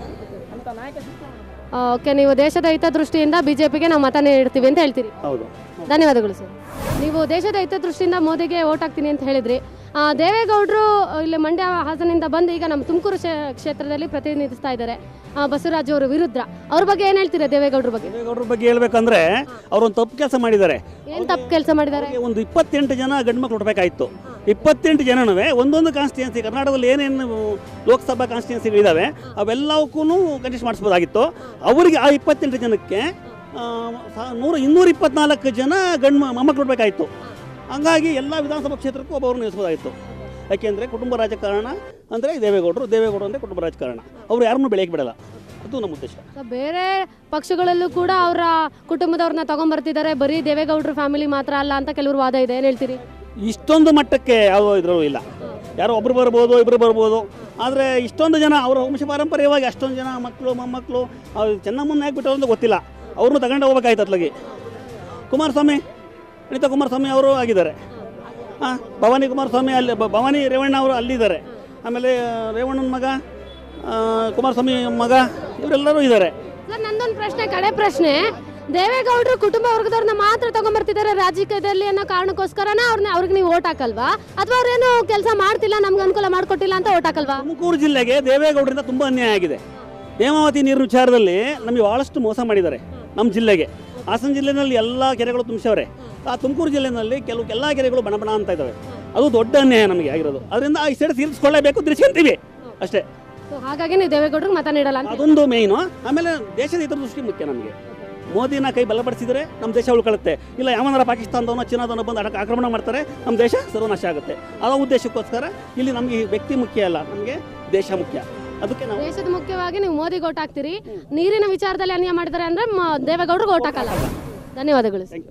ಓಕೆ ನೀವು ದೇಶದ ಹಿತದೃಷ್ಟಿಯಿಂದ ಬಿಜೆಪಿಗೆ ನಾವು ಮತ ನೀಡ್ತೀವಿ ಅಂತ ಹೇಳ್ತೀರಿ ಹೌದು ಧನ್ಯವಾದಗಳು ಸರ್ ನೀವು ದೇಶದ ಹಿತದೃಷ್ಟಿಯಿಂದ ಮೋದಿಗೆ ಓಟ್ ಹಾಕ್ತೀನಿ ಅಂತ ಹೇಳಿದ್ರಿ ಆ, ದೇವೇಗೌಡರು ಇಲ್ಲಿ ಮಂಡ್ಯ ಹಾಸನಿಂದ ಬಂದು ಈಗ ನಮ್ಮ ತುಮಕೂರು ಕ್ಷೇತ್ರದಲ್ಲಿ ಪ್ರತಿನಿಧಿಸ್ತಾ ಇದ್ದಾರೆ ಆ, ಬಸವರಾಜ್ ಅವರ ವಿರುದ್ಧ ಅವ್ರ ಬಗ್ಗೆ ಏನು ಹೇಳ್ತೀರಾ ದೇವೇಗೌಡರ ಬಗ್ಗೆ ದೇವೇಗೌಡರ ಬಗ್ಗೆ ಹೇಳ್ಬೇಕಂದ್ರೆ ಅವರು ಒಂದು ತಪ್ಪು ಕೆಲಸ ಮಾಡಿದ್ದಾರೆ ಏನು ತಪ್ಪು ಕೆಲಸ ಮಾಡಿದ್ದಾರೆ ಒಂದು ಇಪ್ಪತ್ತೆಂಟು ಜನ ಗಂಡು ಮಕ್ಕಳು ಹುಟ್ಟಬೇಕಾಯಿತು ಇಪ್ಪತ್ತೆಂಟು ಜನನೂ ಒಂದೊಂದು ಕಾನ್ಸ್ಟಿಟ್ಯೂನ್ಸಿ ಕರ್ನಾಟಕದಲ್ಲಿ ಏನೇನು ಲೋಕಸಭಾ ಕಾನ್ಸ್ಟಿಟ್ಯೂನ್ಸಿಗಳಿದ್ದಾವೆ ಅವೆಲ್ಲವಕ್ಕೂ ಕಂಟೆಸ್ಟ್ ಮಾಡಿಸ್ಬೋದಾಗಿತ್ತು ಅವರಿಗೆ ಆ ಇಪ್ಪತ್ತೆಂಟು ಜನಕ್ಕೆ ಆ, ಸಾ- ನೂರ ಇನ್ನೂರ ಇಪ್ಪತ್ನಾಲ್ಕು ಜನ ಗಂಡು ಮೊಮ್ಮಕ್ಕಳು ಹುಟ್ಟಬೇಕಾಯಿತು ಹಂಗಾಗಿ ಎಲ್ಲ ವಿಧಾನಸಭಾ ಕ್ಷೇತ್ರಕ್ಕೂ ಒಬ್ಬರು ನಿಲ್ಲಿಸ್ಬೋದಾಗಿತ್ತು ಯಾಕೆಂದರೆ ಕುಟುಂಬ ರಾಜಕಾರಣ ಅಂದರೆ ದೇವೇಗೌಡರು ದೇವೇಗೌಡರು ಅಂದರೆ ಕುಟುಂಬ ರಾಜಕಾರಣ ಅವರು ಯಾರನ್ನೂ ಬೆಳೆಯಕ್ಕೆ ಬಿಡಲ್ಲ ಅದು ನಮ್ಮ ಉದ್ದೇಶ ಸೊ ಬೇರೆ ಪಕ್ಷಗಳಲ್ಲೂ ಕೂಡ ಅವರ ಕುಟುಂಬದವ್ರನ್ನ ತಗೊಂಡ್ಬರ್ತಿದ್ದಾರೆ ಬರೀ ದೇವೇಗೌಡರ ಫ್ಯಾಮಿಲಿ ಮಾತ್ರ ಅಲ್ಲ ಅಂತ ಕೆಲವರು ವಾದ ಇದೆ ಏನು ಹೇಳ್ತೀರಿ ಇಷ್ಟೊಂದು ಮಟ್ಟಕ್ಕೆ ಯಾವ ಇದರಲ್ಲೂ ಇಲ್ಲ ಯಾರೋ ಒಬ್ರು ಬರ್ಬೋದು ಇಬ್ಬರು ಬರ್ಬೋದು ಆದರೆ ಇಷ್ಟೊಂದು ಜನ ಅವರ ವಂಶ ಪಾರಂಪರ್ಯವಾಗಿ ಅಷ್ಟೊಂದು ಜನ ಮಕ್ಕಳು ಮೊಮ್ಮಕ್ಕಳು ಅವ್ರು ಚೆನ್ನಮ್ಮನ ಯಾಕೆ ಬಿಟ್ಟರು ಅಂತ ಗೊತ್ತಿಲ್ಲ ಅವ್ರನ್ನೂ ತಗೊಂಡು ಹೋಗ್ಬೇಕಾಯ್ತು ಅತ್ಲಾಗಿ ಕುಮಾರಸ್ವಾಮಿ ಅನಿತಾ ಕುಮಾರಸ್ವಾಮಿ ಅವರು ಆಗಿದ್ದಾರೆ ಹಾಂ ಭವಾನಿ ಕುಮಾರಸ್ವಾಮಿ ಅಲ್ಲಿ ಬ- ಭವಾನಿ ರೇವಣ್ಣ ಅವರು ಅಲ್ಲಿದ್ದಾರೆ ಆಮೇಲೆ ರೇವಣ್ಣನ ಮಗ ಆ, ಕುಮಾರಸ್ವಾಮಿ ಮಗ ಇವರೆಲ್ಲರೂ ಇದ್ದಾರೆ ಸರ್ ನಂದೊಂದು ಪ್ರಶ್ನೆ ಕಡೆ ಪ್ರಶ್ನೆ ದೇವೇಗೌಡರು ಕುಟುಂಬ ವರ್ಗದವ್ರನ್ನ ಮಾತ್ರ ತಗೊಂಡ್ಬರ್ತಿದ್ದಾರೆ ರಾಜಕೀಯದಲ್ಲಿ ಅನ್ನೋ ಕಾರಣಕ್ಕೋಸ್ಕರನ ಅವ್ರನ್ನ ಅವ್ರಿಗೆ ನೀವು ಓಟ್ ಹಾಕಲ್ವಾ ಅಥವಾ ಅವ್ರೇನು ಕೆಲಸ ಮಾಡ್ತಿಲ್ಲ ನಮ್ಗೆ ಅನುಕೂಲ ಮಾಡ್ಕೊಟ್ಟಿಲ್ಲ ಅಂತ ಓಟ್ ಹಾಕಲ್ವಾ ತುಮಕೂರು ಜಿಲ್ಲೆಗೆ ದೇವೇಗೌಡರಿಂದ ತುಂಬ ಅನ್ಯಾಯ ಆಗಿದೆ ಹೇಮಾವತಿ ನೀರಿನ ವಿಚಾರದಲ್ಲಿ ನಮಗೆ ಭಾಳಷ್ಟು ಮೋಸ ಮಾಡಿದ್ದಾರೆ ನಮ್ಮ ಜಿಲ್ಲೆಗೆ ಹಾಸನ ಜಿಲ್ಲೆನಲ್ಲಿ ಎಲ್ಲ ಕೆರೆಗಳು ತುಂಬಿಸವ್ರೆ ಆ ತುಮಕೂರು ಜಿಲ್ಲೆನಲ್ಲಿ ಕೆಲವು ಎಲ್ಲ ಕೆರೆಗಳು ಬಣ ಬಣ ಅಂತ ಇದ್ದಾವೆ ಅದು ದೊಡ್ಡ ಅನ್ಯಾಯ ನಮಗೆ ಆಗಿರೋದು ಅದರಿಂದ ಈ ಸೈಡ್ ತೀರಿಸ್ಕೊಳ್ಳೇಬೇಕು ತಿರ್ಸ್ಕೊಂತೀವಿ ಅಷ್ಟೇ ಸೊ ಹಾಗಾಗಿ ನೀವು ದೇವೇಗೌಡರಿಗೆ ಮತ ನೀಡಲ್ಲ ಅಂತ ಅದೊಂದು ಮೇಯ್ನು ಆಮೇಲೆ ದೇಶದ ಹಿತದೃಷ್ಟಿ ಮುಖ್ಯ ನಮಗೆ ಮೋದಿನ ಕೈ ಬಲಪಡಿಸಿದರೆ ನಮ್ಮ ದೇಶ ಉಳ್ಕೊಳ್ಳುತ್ತೆ ಇಲ್ಲ ಯಾವನಾರ ಪಾಕಿಸ್ತಾನದವನೋ ಚೀನಾದವನೋ ಬಂದು ಅಡಕ ಆಕ್ರಮಣ ಮಾಡ್ತಾರೆ ನಮ್ಮ ದೇಶ ಸರ್ವನಾಶ ಆಗುತ್ತೆ ಆ ಉದ್ದೇಶಕ್ಕೋಸ್ಕರ ಇಲ್ಲಿ ನಮಗೆ ವ್ಯಕ್ತಿ ಮುಖ್ಯ ಅಲ್ಲ ನಮಗೆ ದೇಶ ಮುಖ್ಯ ಅದಕ್ಕೆ ನಾವು ದೇಶದ ಮುಖ್ಯವಾಗಿ ನೀವು ಮೋದಿಗೆ ಓಟ್ ಹಾಕ್ತೀರಿ ನೀರಿನ ವಿಚಾರದಲ್ಲಿ ಅನ್ಯಾಯ ಮಾಡಿದ್ದಾರೆ ಅಂದ್ರೆ ಮ- ದೇವೇಗೌಡರಿಗೆ ಓಟ್ ಹಾಕಲ್ಲ ಧನ್ಯವಾದಗಳು ಸರ್.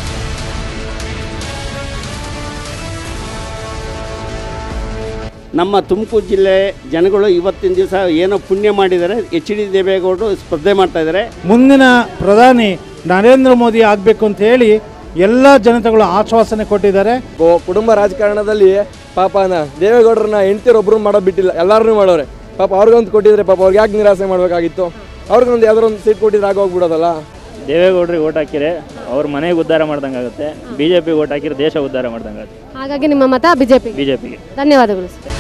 ನಮ್ಮ ತುಮಕೂರು ಜಿಲ್ಲೆ ಜನಗಳು ಇವತ್ತಿನ ದಿವಸ ಏನೋ ಪುಣ್ಯ ಮಾಡಿದ್ದಾರೆ ಎಚ್ ಡಿ ದೇವೇಗೌಡರು ಸ್ಪರ್ಧೆ ಮಾಡ್ತಾ ಇದ್ದಾರೆ ಮುಂದಿನ ಪ್ರಧಾನಿ ನರೇಂದ್ರ ಮೋದಿ ಆಗಬೇಕು ಅಂತ ಹೇಳಿ ಎಲ್ಲ ಜನತೆಗಳು ಆಶ್ವಾಸನೆ ಕೊಟ್ಟಿದ್ದಾರೆ ಕುಟುಂಬ ರಾಜಕಾರಣದಲ್ಲಿ ಪಾಪ ನ ದೇವೇಗೌಡರನ್ನ ಹೆಂಡ್ತಿರೊಬ್ರು ಮಾಡೋದು ಬಿಟ್ಟಿಲ್ಲ ಎಲ್ಲಾರನ್ನೂ ಮಾಡೋರೆ ಪಾಪ ಅವ್ರಿಗೊಂದು ಕೊಟ್ಟಿದ್ರೆ ಪಾಪ ಅವ್ರಿಗೆ ಯಾಕೆ ನಿರಾಸೆ ಮಾಡಬೇಕಾಗಿತ್ತು ಅವ್ರಿಗೊಂದು ಯಾವ್ದಾರೊಂದು ಸೀಟ್ ಕೊಟ್ಟಿದ್ರೆ ಆಗೋಗ್ಬಿಡೋದಲ್ಲ ದೇವೇಗೌಡರಿಗೆ ಓಟ್ ಹಾಕಿರೆ ಅವ್ರ ಮನೆಗೆ ಉದ್ಧಾರ ಮಾಡ್ದಂಗೆ ಆಗುತ್ತೆ ಬಿ ಜೆ ಪಿಗೆ ಓಟ್ ಹಾಕಿದ್ರೆ ದೇಶ ಉದ್ಧಾರ ಮಾಡ್ದಂಗೆ ಆಗುತ್ತೆ ಹಾಗಾಗಿ ನಿಮ್ಮ ಮತ ಬಿಜೆಪಿ ಬಿ ಜೆ ಪಿಗೆ ಧನ್ಯವಾದಗಳು ಸರ್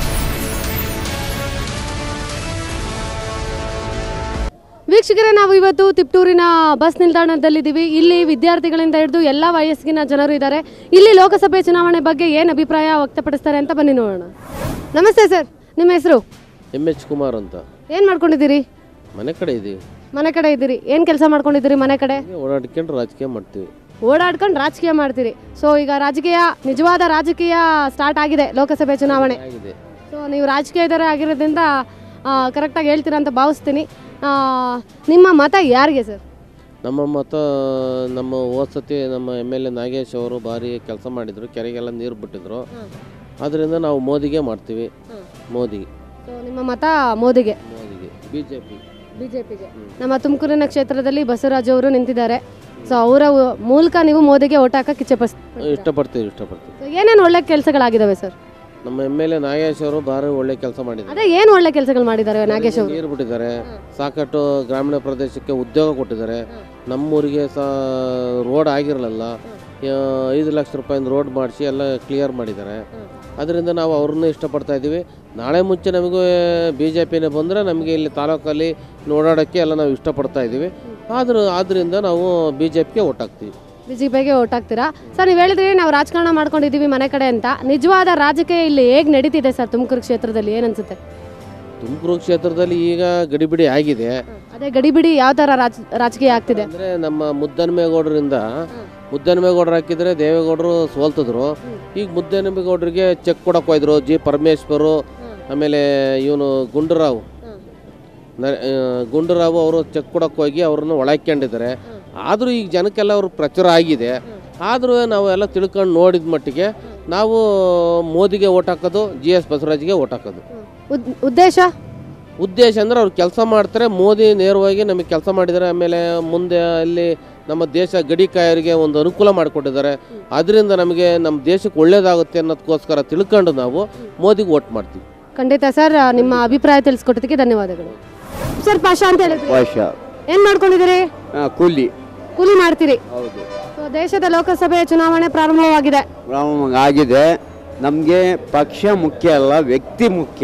ವೀಕ್ಷಕರೇ ನಾವು ಇವತ್ತು ತಿಪ್ಟೂರಿನ ಬಸ್ ನಿಲ್ದಾಣದಲ್ಲಿದ್ದೀವಿ ಇಲ್ಲಿ ವಿದ್ಯಾರ್ಥಿಗಳಿಂದ ಹಿಡಿದು ಎಲ್ಲ ವಯಸ್ಸಿನ ಜನರು ಇದ್ದಾರೆ ಇಲ್ಲಿ ಲೋಕಸಭೆ ಚುನಾವಣೆ ಬಗ್ಗೆ ಏನು ಅಭಿಪ್ರಾಯ ವ್ಯಕ್ತಪಡಿಸ್ತಾರೆ ಅಂತ ಬನ್ನಿ ನೋಡೋಣ ನಮಸ್ತೆ ಸರ್ ನಿಮ್ಮ ಹೆಸರು ಎಮ್ ಎಚ್ ಕುಮಾರ್ ಅಂತ ಏನು ಮಾಡ್ಕೊಂಡಿದ್ದೀರಿ ಮನೆ ಕಡೆ ಇದೀವಿ ಮನೆ ಕಡೆ ಇದ್ದೀರಿ ಏನು ಕೆಲಸ ಮಾಡ್ಕೊಂಡಿದ್ದೀರಿ ಮನೆ ಕಡೆ ಓಡಾಡ್ಕೊಂಡು ರಾಜಕೀಯ ಮಾಡ್ತೀವಿ ಓಡಾಡ್ಕೊಂಡು ರಾಜಕೀಯ ಮಾಡ್ತೀರಿ ಸೊ ಈಗ ರಾಜಕೀಯ ನಿಜವಾದ ರಾಜಕೀಯ ಸ್ಟಾರ್ಟ್ ಆಗಿದೆ ಲೋಕಸಭೆ ಚುನಾವಣೆ ಆಗಿದೆ ಸೊ ನೀವು ರಾಜಕೀಯದವರೇ ಆಗಿರೋದ್ರಿಂದ ಕರೆಕ್ಟಾಗಿ ಹೇಳ್ತೀರಾ ಅಂತ ಭಾವಿಸ್ತೀನಿ ಆ, ನಿಮ್ಮ ಮತ ಯಾರಿಗೆ ಸರ್ ನಮ್ಮ ಮತ ನಮ್ಮ ಹೋದ್ ಸತಿ ನಮ್ಮ ಎಮ್ ಎಲ್ ಎ ನಾಗೇಶ್ ಅವರು ಭಾರಿ ಕೆಲಸ ಮಾಡಿದರು ಕೆರೆಗೆಲ್ಲ ನೀರು ಬಿಟ್ಟಿದ್ರು ಅದರಿಂದ ನಾವು ಮೋದಿಗೆ ಮಾಡ್ತೀವಿ ಮೋದಿ ಸೊ ನಿಮ್ಮ ಮತ ಮೋದಿಗೆ ಮೋದಿಗೆ ಬಿ ಜೆ ಪಿ ಬಿಜೆಪಿಗೆ ನಮ್ಮ ತುಮಕೂರಿನ ಕ್ಷೇತ್ರದಲ್ಲಿ ಬಸವರಾಜ್ ಅವರು ನಿಂತಿದ್ದಾರೆ ಸೊ ಅವರ ಮೂಲಕ ನೀವು ಮೋದಿಗೆ ಓಟ್ ಹಾಕಕ್ಕೆ ಇಚ್ಛೆ ಪಡಿಸ್ ಇಷ್ಟಪಡ್ತೀವಿ ಇಷ್ಟಪಡ್ತೀವಿ ಸೊ ಏನೇನು ಒಳ್ಳೆ ಕೆಲಸಗಳಾಗಿದ್ದಾವೆ ಸರ್ ನಮ್ಮ ಎಮ್ ಎಲ್ ಎ ನಾಗೇಶ್ ಅವರು ಭಾರಿ ಒಳ್ಳೆ ಕೆಲಸ ಮಾಡಿದ್ದಾರೆ ಅದೇ ಏನು ಒಳ್ಳೆ ಕೆಲಸಗಳು ಮಾಡಿದ್ದಾರೆ ನಾಗೇಶ್ ಅವರು ನೀರು ಬಿಟ್ಟಿದ್ದಾರೆ ಸಾಕಷ್ಟು ಗ್ರಾಮೀಣ ಪ್ರದೇಶಕ್ಕೆ ಉದ್ಯೋಗ ಕೊಟ್ಟಿದ್ದಾರೆ ನಮ್ಮೂರಿಗೆ ಸಹ ರೋಡ್ ಆಗಿರಲಿಲ್ಲ ಐದು ಲಕ್ಷ ರೂಪಾಯಿಂದ ರೋಡ್ ಮಾಡಿಸಿ ಎಲ್ಲ ಕ್ಲಿಯರ್ ಮಾಡಿದ್ದಾರೆ ಅದರಿಂದ ನಾವು ಅವ್ರನ್ನ ಇಷ್ಟಪಡ್ತಾ ಇದ್ದೀವಿ ನಾಳೆ ಮುಂಚೆ ನಮಗೂ ಬಿ ಜೆ ಪಿನೇ ಬಂದರೆ ನಮಗೆ ಇಲ್ಲಿ ತಾಲೂಕಲ್ಲಿ ಓಡಾಡೋಕ್ಕೆ ಎಲ್ಲ ನಾವು ಇಷ್ಟಪಡ್ತಾ ಇದ್ದೀವಿ ಆದರೂ ಆದ್ದರಿಂದ ನಾವು ಬಿ ಜೆ ಪಿಗೆ ಓಟ್ ಹಾಕ್ತೀವಿ ಬಿಜೆಪಿಗೆ ಓಟ್ ಹಾಕ್ತೀರಾ ಸರ್ ನೀವು ಹೇಳಿದ್ರಿ ನಾವು ರಾಜಕಾರಣ ಮಾಡ್ಕೊಂಡಿದ್ದೀವಿ ಮನೆ ಕಡೆ ಅಂತ ನಿಜವಾದ ರಾಜಕೀಯ ಇಲ್ಲಿ ಹೇಗೆ ನಡೀತಿದೆ ಸರ್ ತುಮಕೂರು ಕ್ಷೇತ್ರದಲ್ಲಿ ಏನನ್ಸುತ್ತೆ ತುಮಕೂರು ಕ್ಷೇತ್ರದಲ್ಲಿ ಈಗ ಗಡಿಬಿಡಿ ಆಗಿದೆ ಅದೇ ಗಡಿಬಿಡಿ ಯಾವ ಥರ ರಾಜ ರಾಜಕೀಯ ಆಗ್ತಿದೆ ಅಂದರೆ ನಮ್ಮ ಮುದ್ದನಮೇಗೌಡರಿಂದ ಮುದ್ದನಮೇಗೌಡರು ಹಾಕಿದ್ರೆ ದೇವೇಗೌಡರು ಸೋಲ್ತಿದ್ರು ಈಗ ಮುದ್ದನಮೇಗೌಡರಿಗೆ ಚೆಕ್ ಕೊಡಕ್ಕೆ ಹೋಯ್ದ್ರು ಜಿ ಪರಮೇಶ್ವರು ಆಮೇಲೆ ಇವನು ಗುಂಡೂರಾವ್ ನ- ಆ, ಗುಂಡೂರಾವ್ ಅವರು ಚೆಕ್ ಕೊಡಕ್ಕೆ ಹೋಗಿ ಅವ್ರನ್ನ ಒಳಕ್ಕೊಂಡಿದ್ದಾರೆ ಆದರೂ ಈಗ ಜನಕ್ಕೆಲ್ಲ ಅವ್ರ ಪ್ರಚಾರ ಆಗಿದೆ ಆದರೂ ನಾವೆಲ್ಲ ತಿಳ್ಕೊಂಡು ನೋಡಿದ ಮಟ್ಟಿಗೆ ನಾವು ಮೋದಿಗೆ ಓಟ್ ಹಾಕೋದು ಜಿ ಎಸ್ ಬಸವರಾಜ್ಗೆ ಓಟ್ ಹಾಕೋದು ಉದ್- ಉದ್ದೇಶ ಉದ್ದೇಶ ಅಂದ್ರೆ ಅವ್ರು ಕೆಲಸ ಮಾಡ್ತಾರೆ ಮೋದಿ ನೇರವಾಗಿ ನಮಗೆ ಕೆಲಸ ಮಾಡಿದ್ದಾರೆ ಆಮೇಲೆ ಮುಂದೆ ಅಲ್ಲಿ ನಮ್ಮ ದೇಶ ಗಡಿ ಕಾಯೋರಿಗೆ ಒಂದು ಅನುಕೂಲ ಮಾಡಿಕೊಟ್ಟಿದ್ದಾರೆ ಅದರಿಂದ ನಮಗೆ ನಮ್ಮ ದೇಶಕ್ಕೆ ಒಳ್ಳೇದಾಗುತ್ತೆ ಅನ್ನೋದಕ್ಕೋಸ್ಕರ ತಿಳ್ಕೊಂಡು ನಾವು ಮೋದಿಗೆ ವೋಟ್ ಮಾಡ್ತೀವಿ ಖಂಡಿತ ಸರ್ ನಿಮ್ಮ ಅಭಿಪ್ರಾಯ ತಿಳಿಸ್ಕೊಟ್ಟಿದ್ದಕ್ಕೆ ಧನ್ಯವಾದಗಳು ಸರ್ ಪಾಷಾ ಅಂತ ಹೇಳಿದ್ರಿ ಭಾಷ ಏನ್ ಮಾಡ್ಕೊಂಡಿದ್ದೀರಿ ಕೂಲಿ ಕೂಲಿ ಮಾಡ್ತೀರಿ ಹೌದು ಸೊ ದೇಶದ ಲೋಕಸಭೆ ಚುನಾವಣೆ ಪ್ರಾರಂಭವಾಗಿದೆ ರಾಮ ಆಗಿದೆ ನಮಗೆ ಪಕ್ಷ ಮುಖ್ಯ ಅಲ್ಲ ವ್ಯಕ್ತಿ ಮುಖ್ಯ